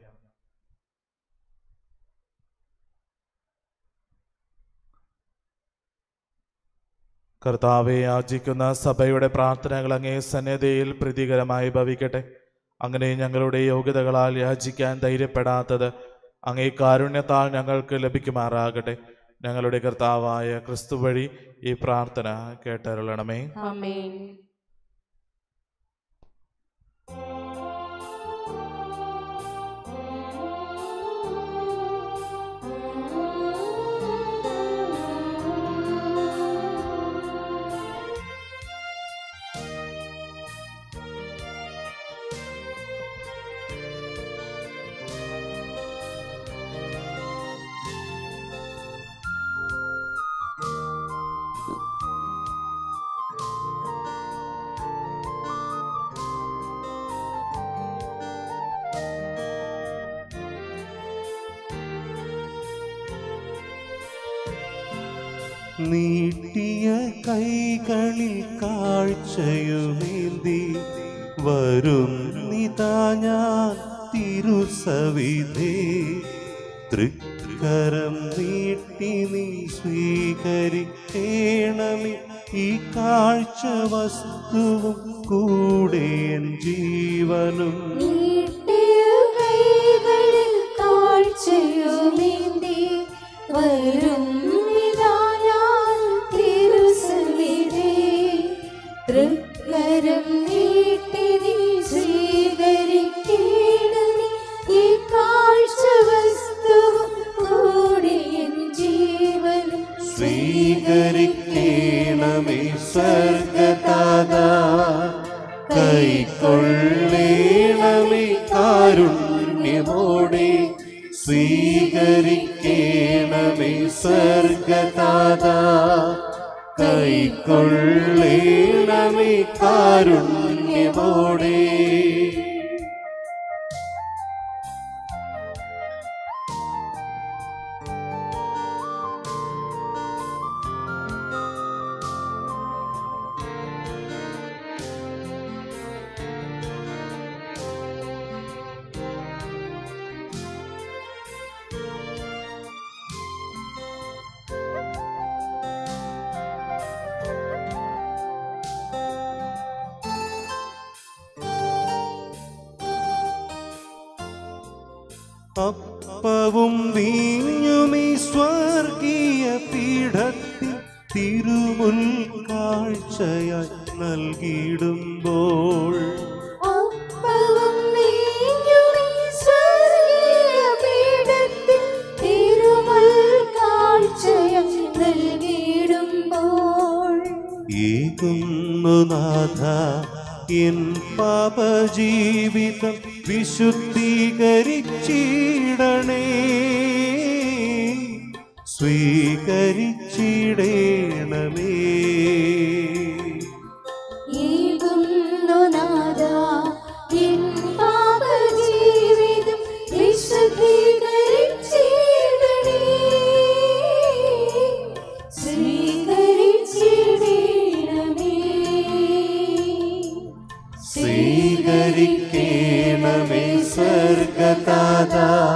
കർത്താവെ യാചിക്കുന്ന സഭയുടെ പ്രാർത്ഥനകൾ അങ്ങേ സന്നദ്ധയിൽ പ്രീതികരമായി ഭവിക്കട്ടെ അങ്ങനെ ഞങ്ങളുടെ യോഗ്യതകളാൽ യാചിക്കാൻ ധൈര്യപ്പെടാത്തത് അങ്ങേ കാരുണ്യത്താൽ ഞങ്ങൾക്ക് ലഭിക്കുമാറാകട്ടെ ഞങ്ങളുടെ കർത്താവായ ക്രിസ്തു വഴി ഈ പ്രാർത്ഥന കേട്ടരുളണമേ ആമേൻ നീട്ടിയ കൈകളിൽ കാഴ്ചയുമേന്തി വരുന്നിതാ ഞാൻ തിരുസവിധേ തൃക്കരം നീട്ടി നീ സ്വീകരിക്കേണമേ ഈ കാഴ്ച വസ്തുവും കൂടെ എൻ ജീവനും നീട്ടിയ കൈകളിൽ കാഴ്ചയുമേന്തി വരും ഇതാ ഞാൻ തിരുസന്നിധി. തൃക്കരം നീട്ടി നീ സ്വീകരിക്കേണമേ ഈ കാഴ്ച വസ്തുവും കൂടി എൻ ജീവനും സ്വീകരിക്കേണമേ സ്വർഗതാത കൈക്കൊള്ളേണമേ കാരുണ്യമോടെ സ്വീകരിക്കേണമേ സ്വർഗതാത കൈക്കൊള്ളേണമേ കാരുണ്യമോടെ അപ്പവും വീഞ്ഞുമീ സ്വർഗീയ പീഠത്തിൽ തിരുമുൽ കാഴ്ചയായി നൽകിയിടുമ്പോൾ അപ്പവും വീഞ്ഞും ഈ സ്വർഗീയ പീഠത്തിൽ തിരുമുൽ കാഴ്ചയായി നൽകിയിടുമ്പോൾ ഏകുന്നു നാഥ എൻ പാപജീവിതം വിശുദ്ധീകരിച്ചിടണേ സ്വീകരിച്ചിടേണമേ ഏകുന്നു നാഥാ എൻ പാപജീവിതം വിശുദ്ധീകരിച്ചിടണേ. സ്വീകരിച്ചിടണമേ. സ്വീകരിക്കേണമേ സ്വർഗതാത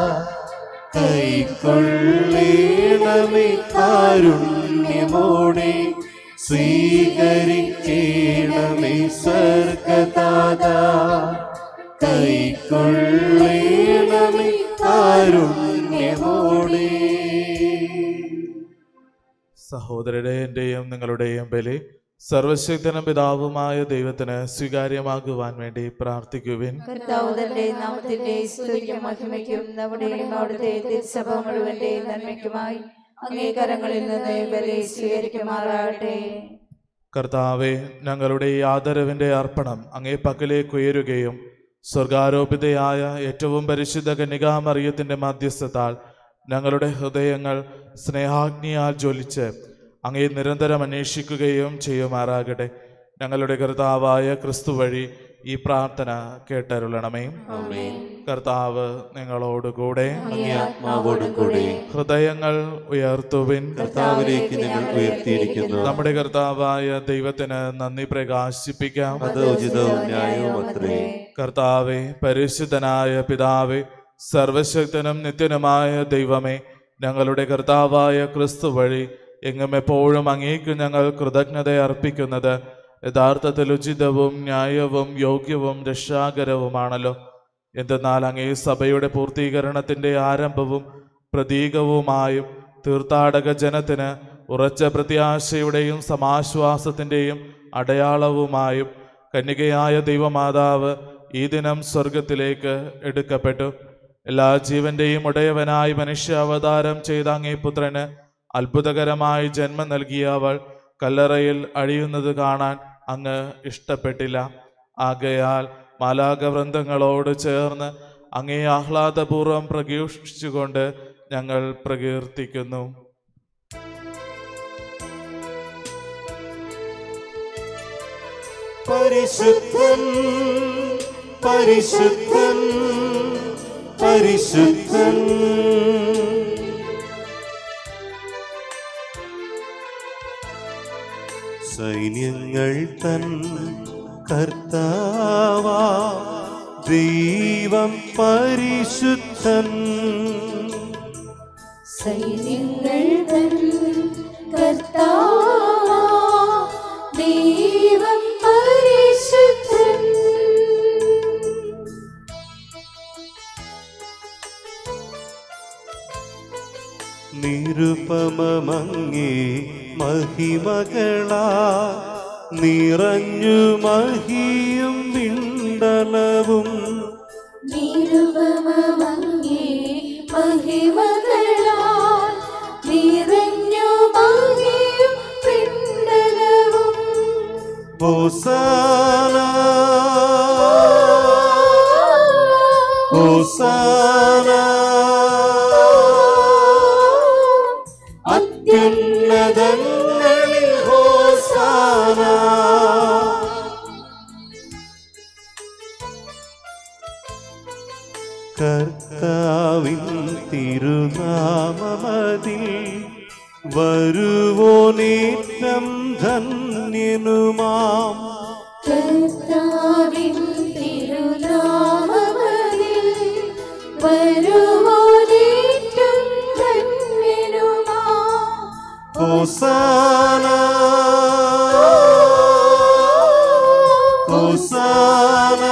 കൈക്കൊള്ളേണമേ കാരുണ്യമോടെ സ്വീകരിക്കേണമേ സ്വർഗതാത കൈക്കൊള്ളേണമേ കാരുണ്യമോടെ സഹോദരരുടെയും നിങ്ങളുടെയും ബലി സർവശക്തനും പിതാവുമായ ദൈവത്തിന് സ്വീകാര്യമാകുവാൻ വേണ്ടി പ്രാർത്ഥിക്കുവിൻ കർത്താവ് തന്റെ നാമത്തിന്റെ സ്തുതിക്കും മഹിമയ്ക്കും നമ്മുടെയും അവിടുത്തെ തിരുസഭ മുഴുവന്റെ നന്മയ്ക്കുമായി അംഗീകാരങ്ങളിൽ നിന്ന് ഇവരെ സ്വീകരിക്കുമാറാകട്ടെ കർത്താവെ ഞങ്ങളുടെ ഈ ആദരവിൻ്റെ അർപ്പണം അങ്ങേ പക്കലേക്ക് ഉയരുകയും സ്വർഗാരോപിതയായ ഏറ്റവും പരിശുദ്ധ കന്യകാമറിയത്തിൻ്റെ മധ്യസ്ഥത്താൽ ഞങ്ങളുടെ ഹൃദയങ്ങൾ സ്നേഹാഗ്നിയാൽ ജ്വലിച്ച് അങ്ങേ നിരന്തരം അന്വേഷിക്കുകയും ചെയ്യുമാറാകട്ടെ ഞങ്ങളുടെ കർത്താവായ ക്രിസ്തു വഴി ഈ പ്രാർത്ഥന കേട്ടരുളണമേ കർത്താവ് നിങ്ങളോടുകൂടെ അങ്ങേ ആത്മാവോടും കൂടെ ഹൃദയങ്ങൾ ഉയർത്തുവിൻ കർത്താവിലേക്ക് നിങ്ങൾ ഉയർത്തിയിരിക്കുന്നു നമ്മുടെ കർത്താവായ ദൈവത്തിന് നന്ദി പ്രകാശിപ്പിക്കാം അത് ഉചിതവും ന്യായവും അത്രേ കർത്താവെ പരിശുദ്ധനായ പിതാവെ സർവശക്തനും നിത്യനുമായ ദൈവമേ ഞങ്ങളുടെ കർത്താവായ ക്രിസ്തു വഴി എങ്ങും എപ്പോഴും അങ്ങേക്ക് ഞങ്ങൾ കൃതജ്ഞത അർപ്പിക്കുന്നത് യഥാർത്ഥത്തിൽ ഉചിതവും ന്യായവും യോഗ്യവും രക്ഷാകരവുമാണല്ലോ എന്തെന്നാൽ അങ്ങേ സഭയുടെ പൂർത്തീകരണത്തിൻ്റെ ആരംഭവും പ്രതീകവുമായും തീർത്ഥാടക ജനത്തിന് ഉറച്ച പ്രത്യാശയുടെയും സമാശ്വാസത്തിൻ്റെയും അടയാളവുമായും കന്യകയായ ദൈവമാതാവ് ഈ ദിനം സ്വർഗത്തിലേക്ക് എടുക്കപ്പെട്ടു എല്ലാ ജീവന്റെയും ഉടയവനായി മനുഷ്യ അവതാരം ചെയ്ത അങ്ങേ പുത്രന് അത്ഭുതകരമായി ജന്മം നൽകിയ അവൾ കല്ലറയിൽ അഴിയുന്നത് കാണാൻ അങ്ങ് ഇഷ്ടപ്പെട്ടില്ല ആകയാൽ മാലാകവൃന്ദങ്ങളോട് ചേർന്ന് അങ്ങേ ആഹ്ലാദപൂർവ്വം പ്രകീർഷിച്ചുകൊണ്ട് ഞങ്ങൾ പ്രകീർത്തിക്കുന്നു പരിശുദ്ധൻ പരിശുദ്ധൻ പരിശുദ്ധൻ സൈന്യങ്ങൾ തൻ കർത്താവാ ദൈവം പരിശുദ്ധൻ സൈന്യങ്ങൾ തൻ കർത്താവാ ദൈവം പരിശുദ്ധൻ നിരുപമങ്ങേ മഹിമകളാ നിറഞ്ഞു മഹിയും വിണ്ടലവും നിരുപമമങ്ങേ മഹിമകളാൽ നിറഞ്ഞു മഹിയും പിണ്ടലവും ഹോസാന ഹോസാന അത്യുന്നതങ്ങളിൽ ഹോസാന കർത്താവിൻ തിരുനാമമതിൽ വരുവോനേറ്റം ധന്യനുമാം കർത്താവിൻ തിരുനാമത്തിൽ വരുവോനേറ്റം ധന്യനുമാ ഹോസാന ഹോസാന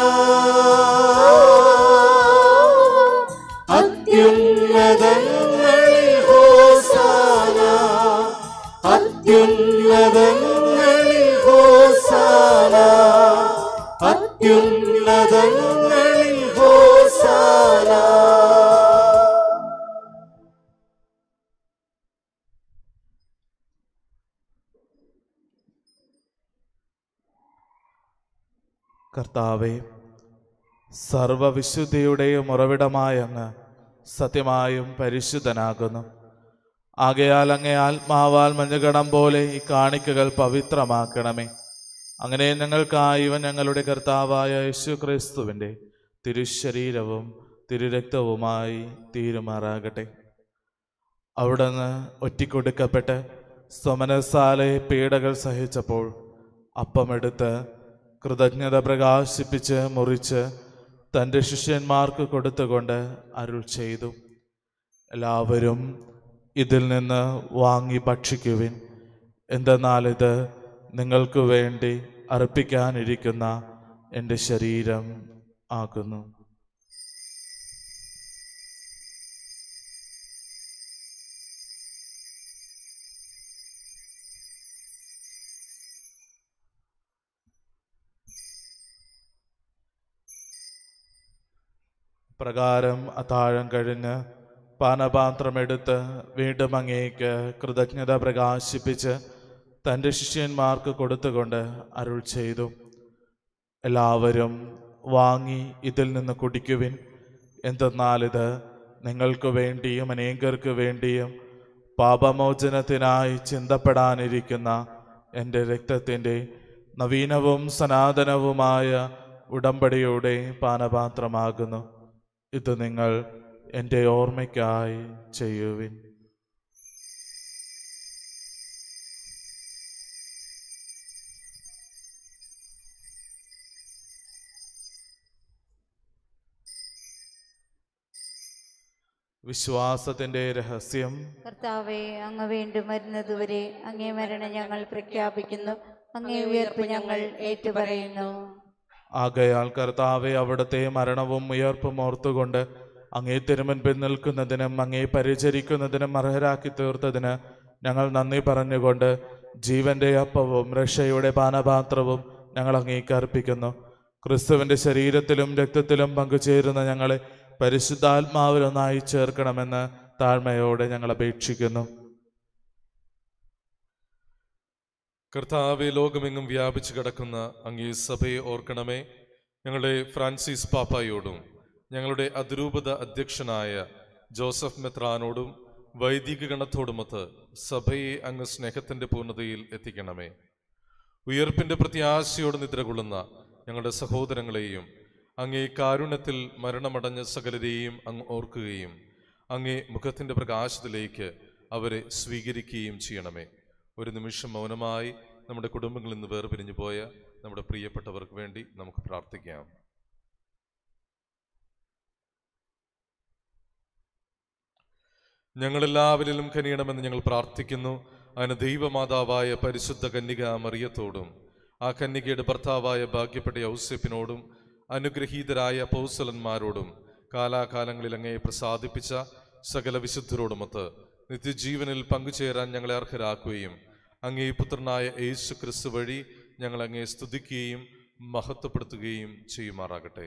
അത്യുന്നതങ്ങളിൽ ഹോസാന അത്യുന്നതങ്ങളിൽ ഹോസാന അത്യുന്നതങ്ങളിൽ ഹോസാന കർത്താവെ സർവവിശുദ്ധിയുടെയും ഉറവിടമായ അങ്ങ് സത്യമായും പരിശുദ്ധനാകുന്നു ആകയാൽ അങ്ങേ ആത്മാവാൽ മഞ്ഞുകണം പോലെ ഈ കാണിക്കകൾ പവിത്രമാക്കണമേ അങ്ങനെ ഞങ്ങൾക്കായി ഇവൻ ഞങ്ങളുടെ കർത്താവായ യേശു ക്രിസ്തുവിൻ്റെ തിരുശരീരവും തിരുരക്തവുമായി തീരുമാറാകട്ടെ അവിടുന്ന് ഒറ്റിക്കൊടുക്കപ്പെട്ട് സ്വമനസാലെ പീഡകൾ സഹിച്ചപ്പോൾ അപ്പമെടുത്ത് കൃതജ്ഞത പ്രകാശിപ്പിച്ച് മുറിച്ച് തൻ്റെ ശിഷ്യന്മാർക്ക് കൊടുത്തുകൊണ്ട് അരുൾ ചെയ്തു എല്ലാവരും ഇതിൽ നിന്ന് വാങ്ങി ഭക്ഷിക്കുവിൻ എന്തെന്നാൽ ഇത് നിങ്ങൾക്ക് വേണ്ടി അർപ്പിക്കാനിരിക്കുന്ന എൻ്റെ ശരീരം ആകുന്നു പ്രകാരം അത്താഴം കഴിഞ്ഞ് പാനപാത്രമെടുത്ത് വീണ്ടും അങ്ങേക്ക് കൃതജ്ഞത പ്രകാശിപ്പിച്ച് തൻ്റെ ശിഷ്യന്മാർക്ക് കൊടുത്തുകൊണ്ട് അരുൾ ചെയ്തു എല്ലാവരും വാങ്ങി ഇതിൽ നിന്ന് കുടിക്കുവിൻ എന്തെന്നാൽ ഇത് നിങ്ങൾക്ക് വേണ്ടിയും അനേകർക്ക് വേണ്ടിയും പാപമോചനത്തിനായി ചിന്തപ്പെടാനിരിക്കുന്ന എൻ്റെ രക്തത്തിൻ്റെ നവീനവും സനാതനവുമായ ഉടമ്പടിയുടെ പാനപാത്രമാകുന്നു ഇത് നിങ്ങൾ എൻ്റെ ഓർമ്മയ്ക്കായി ചെയ്യുവിൻ വിശ്വാസത്തിൻ്റെ രഹസ്യം കർത്താവെ അങ്ങ് വീണ്ടും വരുന്നതുവരെ അങ്ങേ മരണം ഞങ്ങൾ പ്രഖ്യാപിക്കുന്നു അങ്ങേ ഉയർപ്പ് ഞങ്ങൾ ഏറ്റുപറയുന്നു ആകയാൽ കർത്താവെ അവിടുത്തെ മരണവും ഉയർപ്പും ഓർത്തുകൊണ്ട് അങ്ങേ തിരുമുൻപിൽ നിൽക്കുന്നതിനും അങ്ങേ പരിചരിക്കുന്നതിനും അർഹരാക്കി തീർത്തതിന് ഞങ്ങൾ നന്ദി പറഞ്ഞുകൊണ്ട് ജീവന്റെ അപ്പവും രക്ഷയുടെ പാനപാത്രവും ഞങ്ങൾ അങ്ങേക്ക് അർപ്പിക്കുന്നു ക്രിസ്തുവിന്റെ ശരീരത്തിലും രക്തത്തിലും പങ്കുചേരുന്ന ഞങ്ങളെ പരിശുദ്ധാത്മാവിലൊന്നായി ചേർക്കണമെന്ന് താഴ്മയോടെ ഞങ്ങൾ അപേക്ഷിക്കുന്നു കർത്താവെ ലോകമെങ്ങും വ്യാപിച്ചു കിടക്കുന്ന അങ്ങേ സഭയെ ഓർക്കണമേ ഞങ്ങളുടെ ഫ്രാൻസിസ് പാപ്പായോടും ഞങ്ങളുടെ അതിരൂപത അധ്യക്ഷനായ ജോസഫ് മെത്രാനോടും വൈദിക ഗണത്തോടുമൊത്ത് സഭയെ അങ്ങ് സ്നേഹത്തിന്റെ പൂർണ്ണതയിൽ എത്തിക്കണമേ ഉയർപ്പിന്റെ പ്രത്യാശയോട് നിദ്രകൊള്ളുന്ന ഞങ്ങളുടെ സഹോദരങ്ങളെയും അങ്ങേ കാരുണ്യത്തിൽ മരണമടഞ്ഞ സകലരെയും അങ്ങ് ഓർക്കുകയും അങ്ങേ മുഖത്തിന്റെ പ്രകാശത്തിലേക്ക് അവരെ സ്വീകരിക്കുകയും ചെയ്യണമേ ഒരു നിമിഷം മൗനമായി നമ്മുടെ കുടുംബങ്ങളിൽ നിന്ന് വേർപിരിഞ്ഞു പോയ നമ്മുടെ പ്രിയപ്പെട്ടവർക്ക് വേണ്ടി നമുക്ക് പ്രാർത്ഥിക്കാം ഞങ്ങളെല്ലാവരിലും കനിയണമെന്ന് ഞങ്ങൾ പ്രാർത്ഥിക്കുന്നു അതിന് ദൈവമാതാവായ പരിശുദ്ധ കന്യക മറിയത്തോടും ആ കന്യകയുടെ ഭർത്താവായ ഭാഗ്യപ്പെട്ട ഔസേപ്പിനോടും അനുഗ്രഹീതരായ പൗസലന്മാരോടും കാലാകാലങ്ങളിൽ അങ്ങയെ പ്രസാദിപ്പിച്ച സകല വിശുദ്ധരോടുമൊത്ത് നിത്യജീവനിൽ പങ്കുചേരാൻ ഞങ്ങളെ അർഹരാക്കുകയും അങ്ങേ പുത്രനായ യേശു ക്രിസ്തു വഴി ഞങ്ങൾ അങ്ങേ സ്തുതിക്കുകയും മഹത്വപ്പെടുത്തുകയും ചെയ്യുമാറാകട്ടെ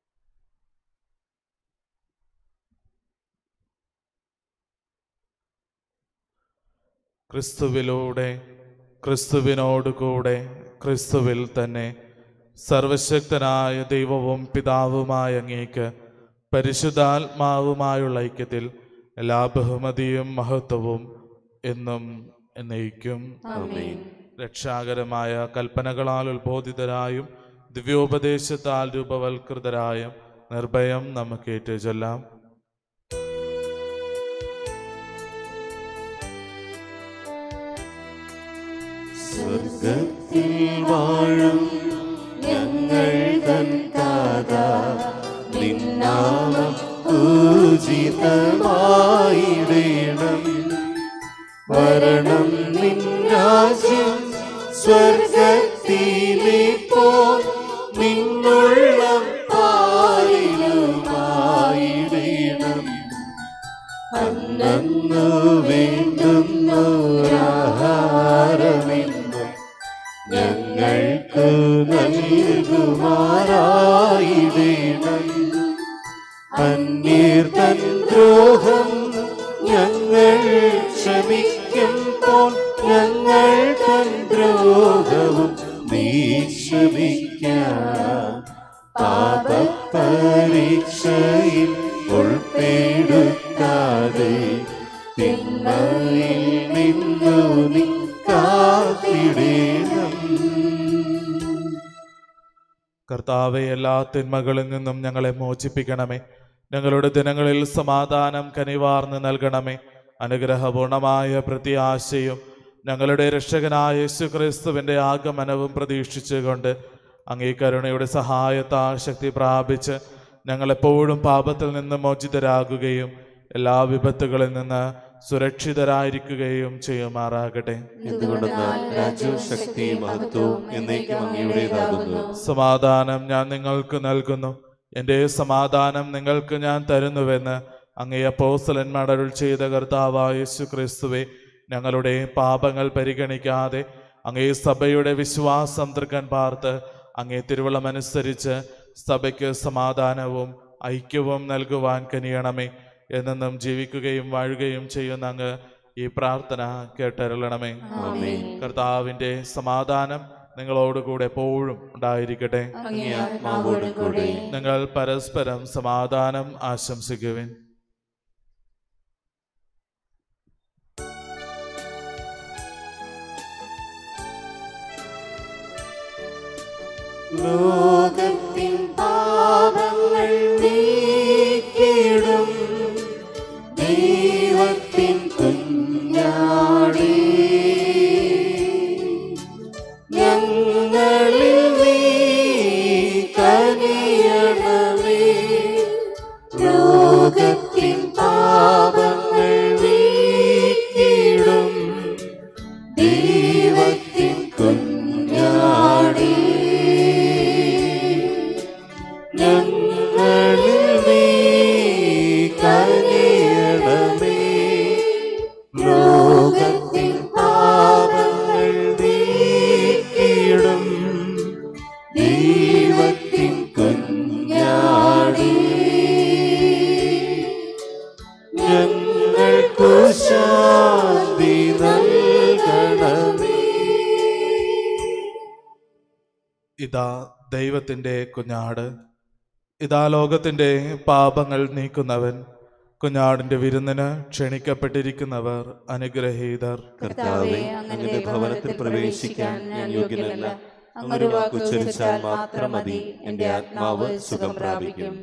ക്രിസ്തുവിലൂടെ ക്രിസ്തുവിനോടുകൂടെ ക്രിസ്തുവിൽ തന്നെ സർവശക്തനായ ദൈവവും പിതാവുമായ അങ്ങേക്ക് പരിശുദ്ധാത്മാവുമായുള്ള ഐക്യത്തിൽ എല്ലാ ബഹുമതിയും മഹത്വവും എന്നും എന്നയിക്കും ആമേൻ. രക്ഷാകരമായ കൽപ്പനകളാൽ ഉത്ബോധിതരായും ദിവ്യോപദേശത്താൽ രൂപവൽകൃതരായും നിർഭയം നമുക്ക് ഏറ്റുചൊല്ലാം സ്വർഗത്തിൽ വാഴും ഞങ്ങൾ തൻ താത നിന്നാമം പൂജിതമായിടേണം വരണം നിൻ രാജ്യം സ്വർഗത്തിലെ പോൽ നിന്നുള്ള പാലിലുമായിടേണം അന്നു വേണ്ടുന്നൊരാഹാരമെന്നും ഞങ്ങൾക്ക് നൽകുമാറായിടേണം അന്യർ തൻ ദ്രോഹം ഞങ്ങൾ ക്ഷമിക്കുമ്പോൾ ഞങ്ങൾ തൻ ദ്രോഹവും നീ ക്ഷമിക്കാം പാപപരീക്ഷയിൽ ഉൾപ്പെടുത്താതെ തിന്മയിൽ നിന്നു നീ കാത്തിടേണം കർത്താവെ എല്ലാ തിന്മകളിൽ നിന്നും ഞങ്ങളെ മോചിപ്പിക്കണമേ ഞങ്ങളുടെ ദിനങ്ങളിൽ സമാധാനം കനിവാർന്ന് നൽകണമേ അനുഗ്രഹപൂർണമായ പ്രത്യാശയും ഞങ്ങളുടെ രക്ഷകനായ യേശു ക്രിസ്തുവിൻ്റെ ആഗമനവും പ്രതീക്ഷിച്ചുകൊണ്ട് അങ്ങേ കരുണയുടെ സഹായത്താൽ ശക്തി പ്രാപിച്ച് ഞങ്ങളെപ്പോഴും പാപത്തിൽ നിന്ന് മോചിതരാകുകയും എല്ലാ വിപത്തുകളിൽ നിന്ന് സുരക്ഷിതരായിരിക്കുകയും ചെയ്യുമാറാകട്ടെ എന്തുകൊണ്ടെന്നാൽ രാജ്യവും ശക്തിയും മഹത്വവും എന്നേക്കും അങ്ങയുടേതാകുന്നു സമാധാനം ഞാൻ നിങ്ങൾക്ക് നൽകുന്നു എൻ്റെ സമാധാനം നിങ്ങൾക്ക് ഞാൻ തരുന്നുവെന്ന് അങ്ങേ അപ്പോസ്തലന്മാർ അരുൾ ചെയ്ത കർത്താവായ യേശു ക്രിസ്തുവെ ഞങ്ങളുടെ പാപങ്ങൾ പരിഗണിക്കാതെ അങ്ങേ സഭയുടെ വിശ്വാസം തൃക്കൻ പാർത്ത് അങ്ങേ തിരുവള്ളമനുസരിച്ച് സഭയ്ക്ക് സമാധാനവും ഐക്യവും നൽകുവാൻ കനിയണമേ എന്നെന്നും ജീവിക്കുകയും വാഴുകയും ചെയ്യുന്ന അങ്ങ് ഈ പ്രാർത്ഥന കേട്ടരുളണമേ ആമേൻ. കർത്താവിൻ്റെ സമാധാനം നിങ്ങളോടുകൂടെ എപ്പോഴും ഉണ്ടായിരിക്കട്ടെ അങ്ങേ ആത്മാവോടും കൂടെ. നിങ്ങൾ പരസ്പരം സമാധാനം ആശംസിക്കുവിൻ ലോകത്തിൻ പാപങ്ങൾ നീക്കിടും ദൈവത്തിൻ കുഞ്ഞാടേ ഞങ്ങളിൽ നീ കനിയണമേ ലോകത്തിൻ പാപങ്ങൾ നീക്കിടും ദൈവത്തിൻ കുഞ്ഞാടേ ഞങ്ങളിൽ നീ കനിയണമേ ലോകത്തിൻ പാപങ്ങൾ നീക്കിടും ദൈവത്തിൻ കുഞ്ഞാടേ ഞങ്ങൾക്കു ശാന്തി നൽകണമേ ഇതാ ദൈവത്തിൻ്റെ കുഞ്ഞാട് ഇതാ ലോകത്തിൻ്റെ പാപങ്ങൾ നീക്കുന്നവൻ കുഞ്ഞാടിൻ്റെ വിരുന്നിന് ക്ഷണിക്കപ്പെട്ടിരിക്കുന്നവർ അനുഗ്രഹീതർ കർത്താവെ അങ്ങയുടെ ഭവനത്തിൽ പ്രവേശിക്കാൻ ഞാൻ യോഗ്യനല്ല അങ്ങൊരു വാക്ക് ഉച്ചരിച്ചാൽ മാത്രം മതി എന്റെ ആത്മാവ് സുഖം പ്രാപിക്കും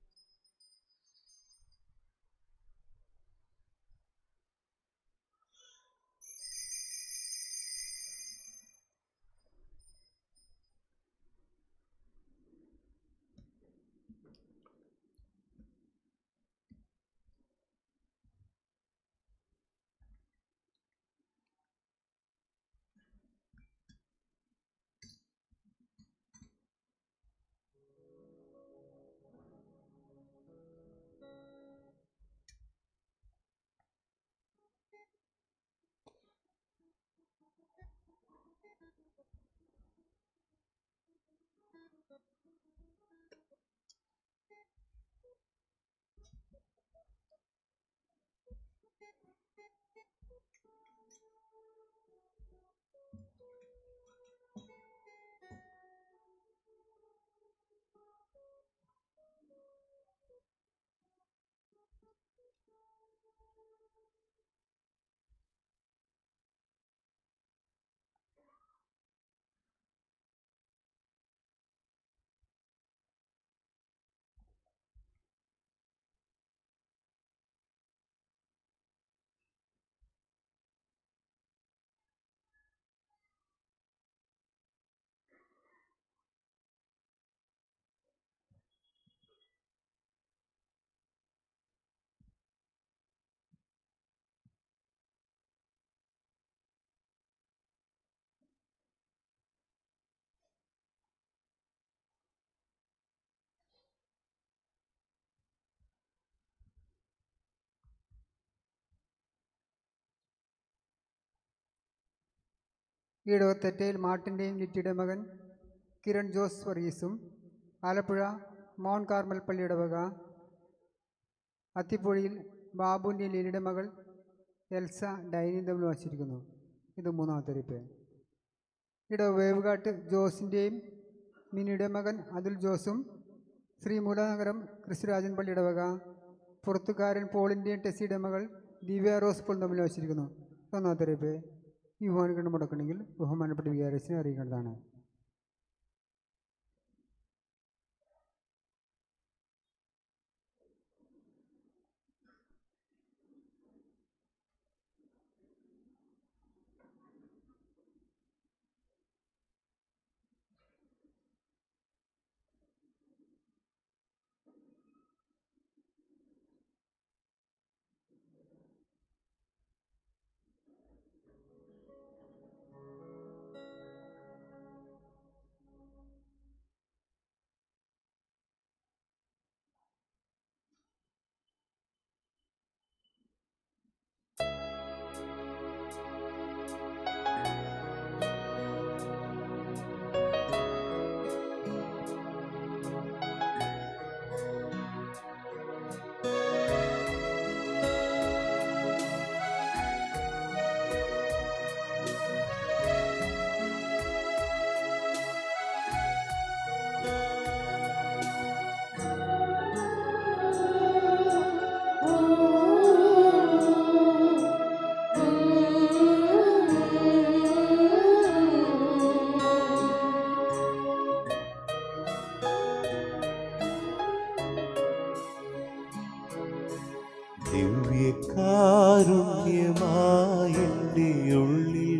ഈടവത്തെറ്റയിൽ മാർട്ടിൻ്റെയും ലിറ്റിയുടെ മകൻ കിരൺ ജോസ് വർഗീസും ആലപ്പുഴ മൗണ്ട് കാർമൽ പള്ളിയുടെ വക അത്തിപ്പൊഴിയിൽ ബാബുവിൻ്റെയും ലീലയുടെ മകൾ എൽസ ഡൈനിയും തമ്മിൽ വച്ചിരിക്കുന്നു ഇത് മൂന്നാമത്തെ റിപ്പ് ഇവിടെ വേവുകാട്ട് ജോസിൻ്റെയും മിനിയുടെ മകൻ അതുൽ ജോസും ശ്രീമൂലനഗരം ക്രിസ്തുരാജൻ പള്ളിയുടെ വക പുറത്തുകാരൻ പോളിൻ്റെയും ടെസ്സിയുടെ മകൾ ദിവ്യ റോസ് പോൾ തമ്മിൽ വച്ചിരിക്കുന്നു ഒന്നാമത്തെ റിപ്പ് ഈ ബഹുമാനിക്കണം മുടക്കണമെങ്കിൽ ബഹുമാനപ്പെട്ട വികാരസിനെ അറിയിക്കേണ്ടതാണ്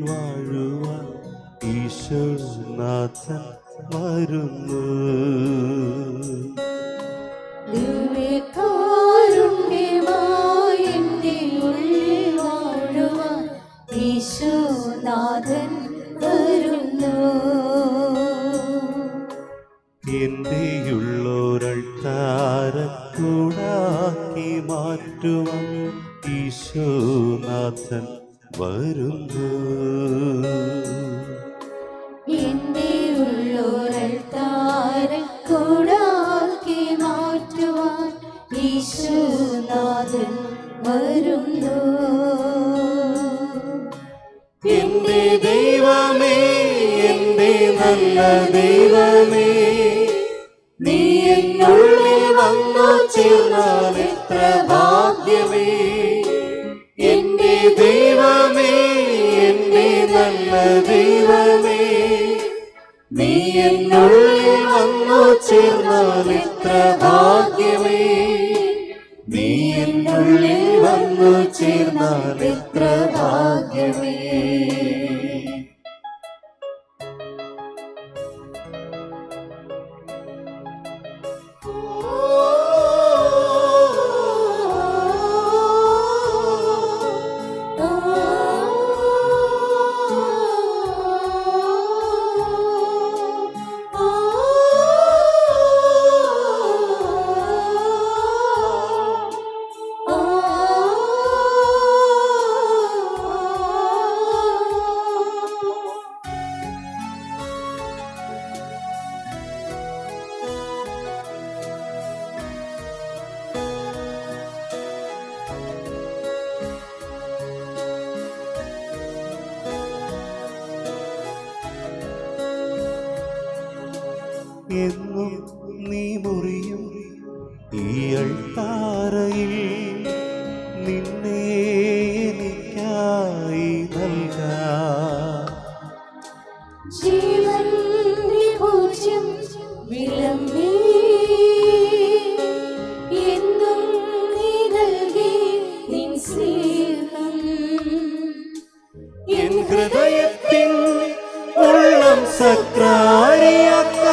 വാഴുവാൻ ഈശോനാഥൻ വരുന്നു ദിവ്യകാരുണ്യമായി എൻ്റെ ഉള്ളിൽ വാഴുവാൻ ഈശോനാഥൻ വരുന്നു എന്റെയുള്ളൊരൾത്താരക്കൂടാക്കി മാറ്റുവാൻ ഈശോനാഥൻ വരുന്നു എൻ്റെ ഉള്ളോരൽ താരക്കൂടാക്കി മാറ്റുവാൻ ഈശോനാഥൻ വരുന്നു എന്റെ ദൈവമേ എന്റെ നല്ല ദൈവമേ നീ എന്നുള്ളിൽ വന്നു ചേർന്നാൽ എത്ര ഭാഗ്യമേ എന്റെ ദൈവമേ എന്റെ നല്ല ദൈവമേ നീ എന്നുള്ളിൽ വന്നു ചേർന്നാൽ എത്ര ഭാഗ്യമേ നീ എന്നുള്ളിൽ വന്നു ചേർന്നാൽ എത്ര ഭാഗ്യമേ എന്നും നീ മുറിയും ഈ അൾത്താരയിൽ നിന്നെ എനിക്കായി നൽകാം ജീവന്റെ പൂജ്യം വിളമ്പി എന്നും നീ നൽകി നിൻ സ്നേഹം എൻ ഹൃദയത്തിൻ ഉള്ളം സക്രാരിയാക്ക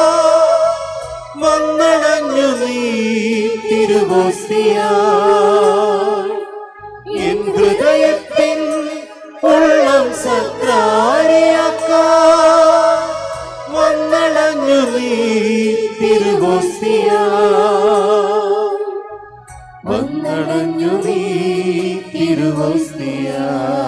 വന്നടഞ്ഞു നീ തിരുവോസ്തിയ എൻ ഹൃദയത്തിൻ ഉള്ളം സക്രാരിയാക്ക വന്നടഞ്ഞു നീ തിരുവോസ്തിയ വന്നടഞ്ഞു നീ തിരുവോസ്തിയ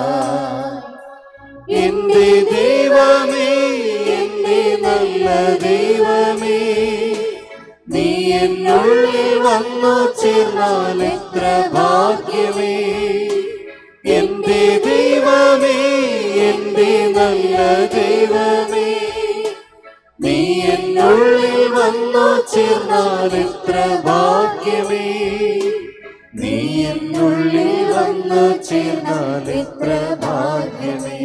എന്റെ ദൈവമേ എന്റെ നല്ല ദൈവമേ നീ എന്നുള്ളിൽ വന്നു ചേർന്നാൽ എത്ര ഭാഗ്യമേ എന്റെ ദൈവമേ എന്റെ നല്ല ദൈവമേ നീ എന്നുള്ളിൽ വന്നു ചേർന്നാൽ എത്ര ഭാഗ്യമേ നീ എന്നുള്ളിൽ വന്നു ചേർന്നാൽ എത്ര ഭാഗ്യമേ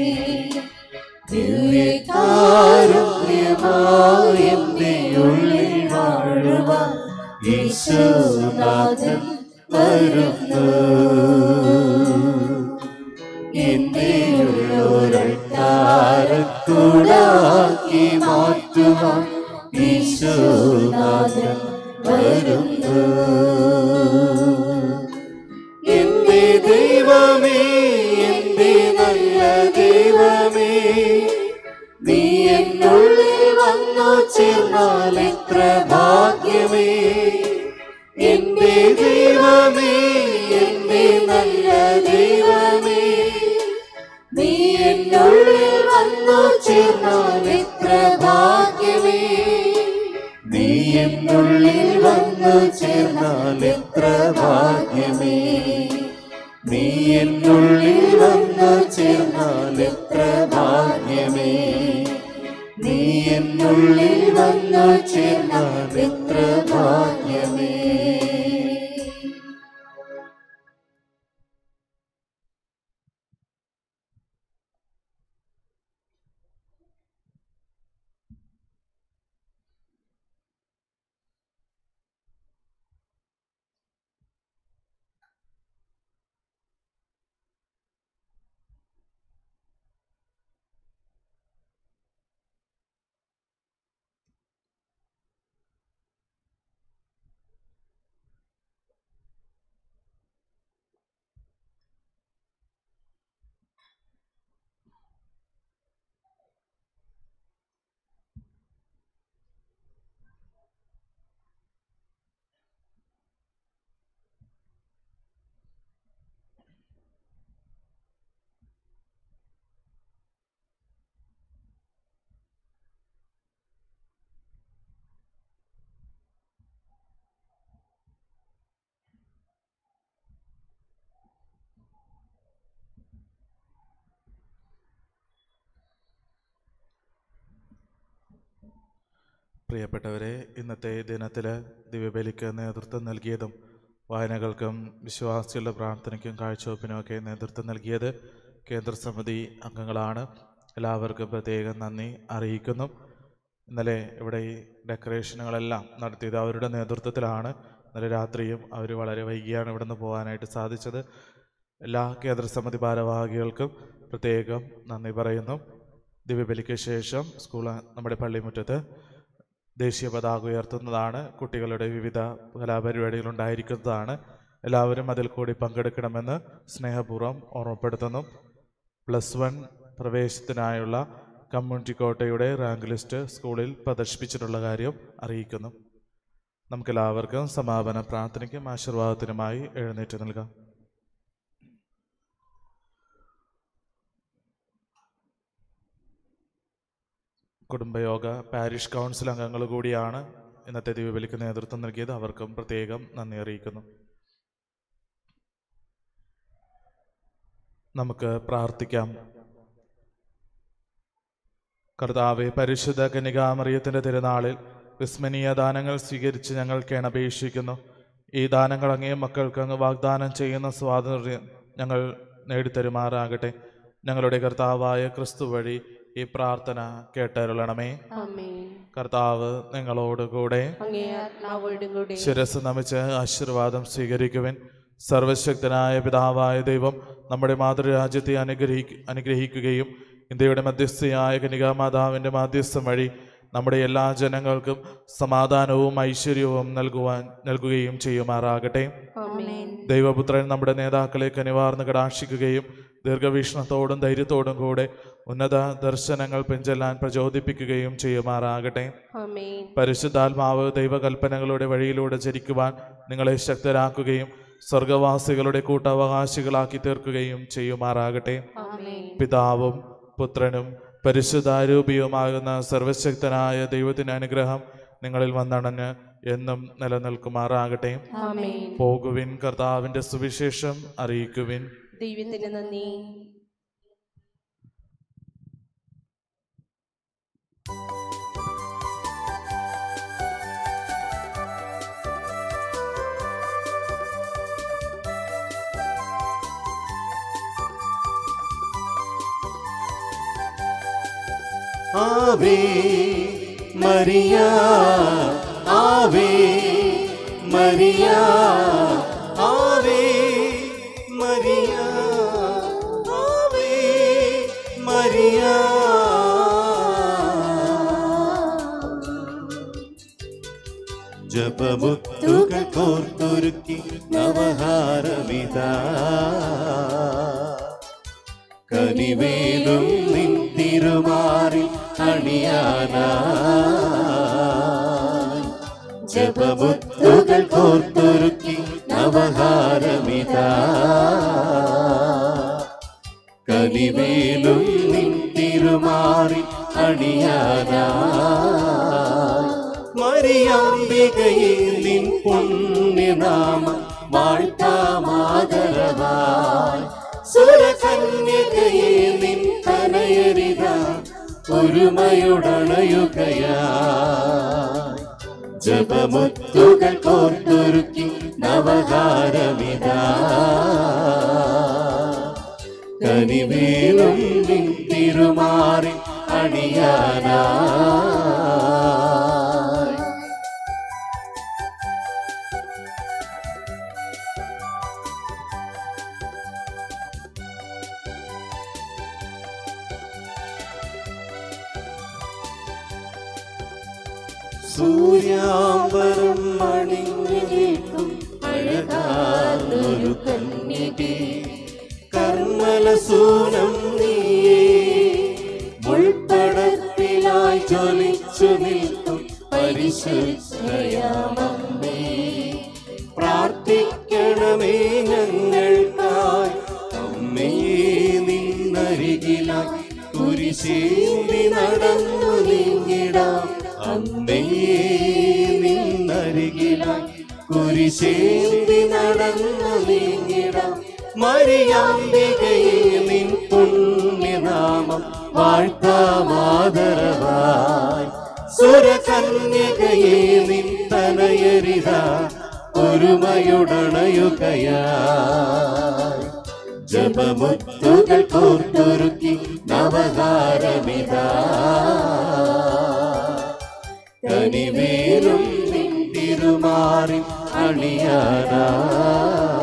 ദിവ്യകാരുണ്യമായ എന്റെ ഉള്ളിൽ വാഴുവാൻ ഈശോനാഥൻ വരുന്നു എന്റെ ഉള്ളൊരൾത്താരക്കൂടാക്കി മാറ്റുവാൻ ഈശോനാഥൻ വരുന്നു എന്റെ ദൈവമേ എന്റെ നല്ല ദൈവമേ നീ എന്നുള്ളിൽ വന്നു ചേർന്നാൽ എത്ര ഭാഗ്യമേ എന്റെ ദൈവമേ എന്റെ നല്ല ദൈവമേ നീ എന്നുള്ളിൽ വന്നു ചേർന്നാൽ എത്ര ഭാഗ്യമേ നീ എന്നുള്ളിൽ വന്നു ചേർന്നാൽ എത്ര ഭാഗ്യമേ നീ എന്നുള്ളിൽ വന്നു ചേർന്നാൽ എത്ര ഭാഗ്യമേ നീ എന്നുള്ളിൽ വന്നു ചേർന്നാൽ എത്ര ഭാഗ്യമേ പ്രിയപ്പെട്ടവരെ ഇന്നത്തെ ദിനത്തിൽ ദിവ്യബലിക്ക് നേതൃത്വം നൽകിയതും വായനകൾക്കും വിശ്വാസികളുടെ പ്രാർത്ഥനയ്ക്കും കാഴ്ചവെപ്പിനുമൊക്കെ നേതൃത്വം നൽകിയത് കേന്ദ്രസമിതി അംഗങ്ങളാണ് എല്ലാവർക്കും പ്രത്യേകം നന്ദി അറിയിക്കുന്നു ഇന്നലെ ഇവിടെ ഈ ഡെക്കറേഷനുകളെല്ലാം നടത്തിയത് അവരുടെ നേതൃത്വത്തിലാണ് ഇന്നലെ രാത്രിയും അവർ വളരെ വൈകിയാണ് ഇവിടെ നിന്ന് പോകാനായിട്ട് സാധിച്ചത് എല്ലാ കേന്ദ്രസമിതി ഭാരവാഹികൾക്കും പ്രത്യേകം നന്ദി പറയുന്നു ദിവ്യബലിക്ക് ശേഷം സ്കൂൾ നമ്മുടെ പള്ളിമുറ്റത്ത് ദേശീയ പതാക ഉയർത്തുന്നതാണ് കുട്ടികളുടെ വിവിധ കലാപരിപാടികൾ ഉണ്ടായിരിക്കുന്നതാണ് എല്ലാവരും അതിൽ കൂടി പങ്കെടുക്കണമെന്ന് സ്നേഹപൂർവ്വം ഓർമ്മപ്പെടുത്തുന്നു പ്ലസ് വൺ പ്രവേശനത്തിനായുള്ള കമ്മ്യൂണിറ്റി കോട്ടയുടെ റാങ്ക് ലിസ്റ്റ് സ്കൂളിൽ പ്രദർശിപ്പിച്ചിട്ടുള്ള കാര്യം അറിയിക്കുന്നു നമുക്കെല്ലാവർക്കും സമാപന പ്രാർത്ഥനയ്ക്കും ആശീർവാദത്തിനുമായി എഴുന്നേറ്റ് നൽകാം കുടുംബയോഗ പാരിഷ് കൗൺസിൽ അംഗങ്ങൾ കൂടിയാണ് ഇന്നത്തെ ദിവ്യബലിക്ക് നേതൃത്വം നൽകിയത് അവർക്കും പ്രത്യേകം നന്ദി അറിയിക്കുന്നു നമുക്ക് പ്രാർത്ഥിക്കാം കർത്താവെ പരിശുദ്ധ കന്യകാമറിയത്തിൻ്റെ തിരുനാളിൽ വിസ്മനീയ ദാനങ്ങൾ സ്വീകരിച്ച് ഞങ്ങൾ കേണപേക്ഷിക്കുന്നു ഈ ദാനങ്ങൾ അങ്ങേ മക്കൾക്ക് അങ്ങ് വാഗ്ദാനം ചെയ്യുന്ന സ്വാതന്ത്ര്യം ഞങ്ങൾ നേടിത്തരുമാറാകട്ടെ ഞങ്ങളുടെ കർത്താവായ ക്രിസ്തു വഴി ഈ പ്രാർത്ഥന കേട്ടരുളണമേ ആമേൻ കർത്താവ് നിങ്ങളോടുകൂടെ അങ്ങേ ആത്മാവോടും കൂടെ ശിരസ് നമിച്ച് ആശീർവാദം സ്വീകരിക്കുവിൻ സർവശക്തനായ പിതാവായ ദൈവം നമ്മുടെ മാതൃരാജ്യത്തെ അനുഗ്രഹിക്ക അനുഗ്രഹിക്കുകയും ഇന്ത്യയുടെ മധ്യസ്ഥയായ കനികാമാതാവിൻ്റെ മാധ്യസ്ഥം വഴി നമ്മുടെ എല്ലാ ജനങ്ങൾക്കും സമാധാനവും ഐശ്വര്യവും നൽകുവാൻ നൽകുകയും ചെയ്യുമാറാകട്ടെ ആമേൻ ദൈവപുത്രൻ നമ്മുടെ നേതാക്കളെ കനിവാർന്ന് കടാക്ഷിക്കുകയും ദീർഘവീക്ഷണത്തോടും ധൈര്യത്തോടും കൂടെ ഉന്നത ദർശനങ്ങൾ പിഞ്ചെല്ലാൻ പ്രചോദിപ്പിക്കുകയും ചെയ്യുമാറാകട്ടെ ആമേൻ പരിശുദ്ധാത്മാവ് ദൈവകൽപ്പനകളുടെ വഴിയിലൂടെ ചരിക്കുവാൻ നിങ്ങളെ ശക്തരാക്കുകയും സ്വർഗവാസികളുടെ കൂട്ടവകാശികളാക്കി തീർക്കുകയും ചെയ്യുമാറാകട്ടെ ആമേൻ പിതാവും പുത്രനും പരിശുദ്ധാരൂപിയുമാകുന്ന സർവശക്തനായ ദൈവത്തിൻ്റെ അനുഗ്രഹം നിങ്ങളിൽ വന്നണഞ്ഞ് എന്നും നിലനിൽക്കുമാറാകട്ടെ ആമേൻ പോകുവിൻ കർത്താവിൻ്റെ സുവിശേഷം അറിയിക്കുവിൻ ദൈവത്തിന് നന്ദി ആവേ മരിയ ആവേ മരിയ ആവേ മരിയ ആവേ മരിയ ജപമുത്തുകൾ കോർത്തൊരുക്കി നവഹാരമിതാ കനിവേലും നിൻ തിരുമാറി അണിയാനാ ജപമുത്തുകൾ കോർത്തൊരുക്കി നവഹാരമിതാ കനിവേലും നിൻ തിരുമാറി അണിയാനാ മരിയാമ്പികയെ നിൻ പുണ്യനാമം വാഴ്ത്താമാതരവായി സുരകന്യകയെ നിൻ തനയരിത ഒരുമയുടണയുകയായി ജപമുത്തുകൾ കോർത്തൊരുക്കി നവകാരമിതാ കനിവേലും നിൻ തിരുമാറി അണിയാനായി സൂര്യാംബരം മണിഞ്ഞു നിൽക്കും അഴകാർന്നൊരു കന്യകേ കർമ്മലസൂനം നീയേ മുൾപ്പടത്തിലായി ജ്വലിച്ചു നിൽക്കും പരിശുദ്ധയാമമ്മേ പ്രാർത്ഥിക്കണമേ ഞങ്ങൾക്കായി അമ്മേ നിന്നരികിലായി കുരിശേന്തി നടന്നു നീങ്ങിടാം അമ്മേ നിന്നരികിലായി കുരിശേന്തി നടന്നു നീങ്ങിടാം മരിയാമ്പികയെ നിൻ പുണ്യനാമം വാഴ്ത്താമാതരവായി സുരകന്യകയെ നിന്തനയരിത ഒരുമയുടണയുകയായി ജപമുത്തുകൾ കോർത്തൊരുക്കി നവതാരമിതാ കനിവേറും നിൻ തിരുമാറി അണിയാനാ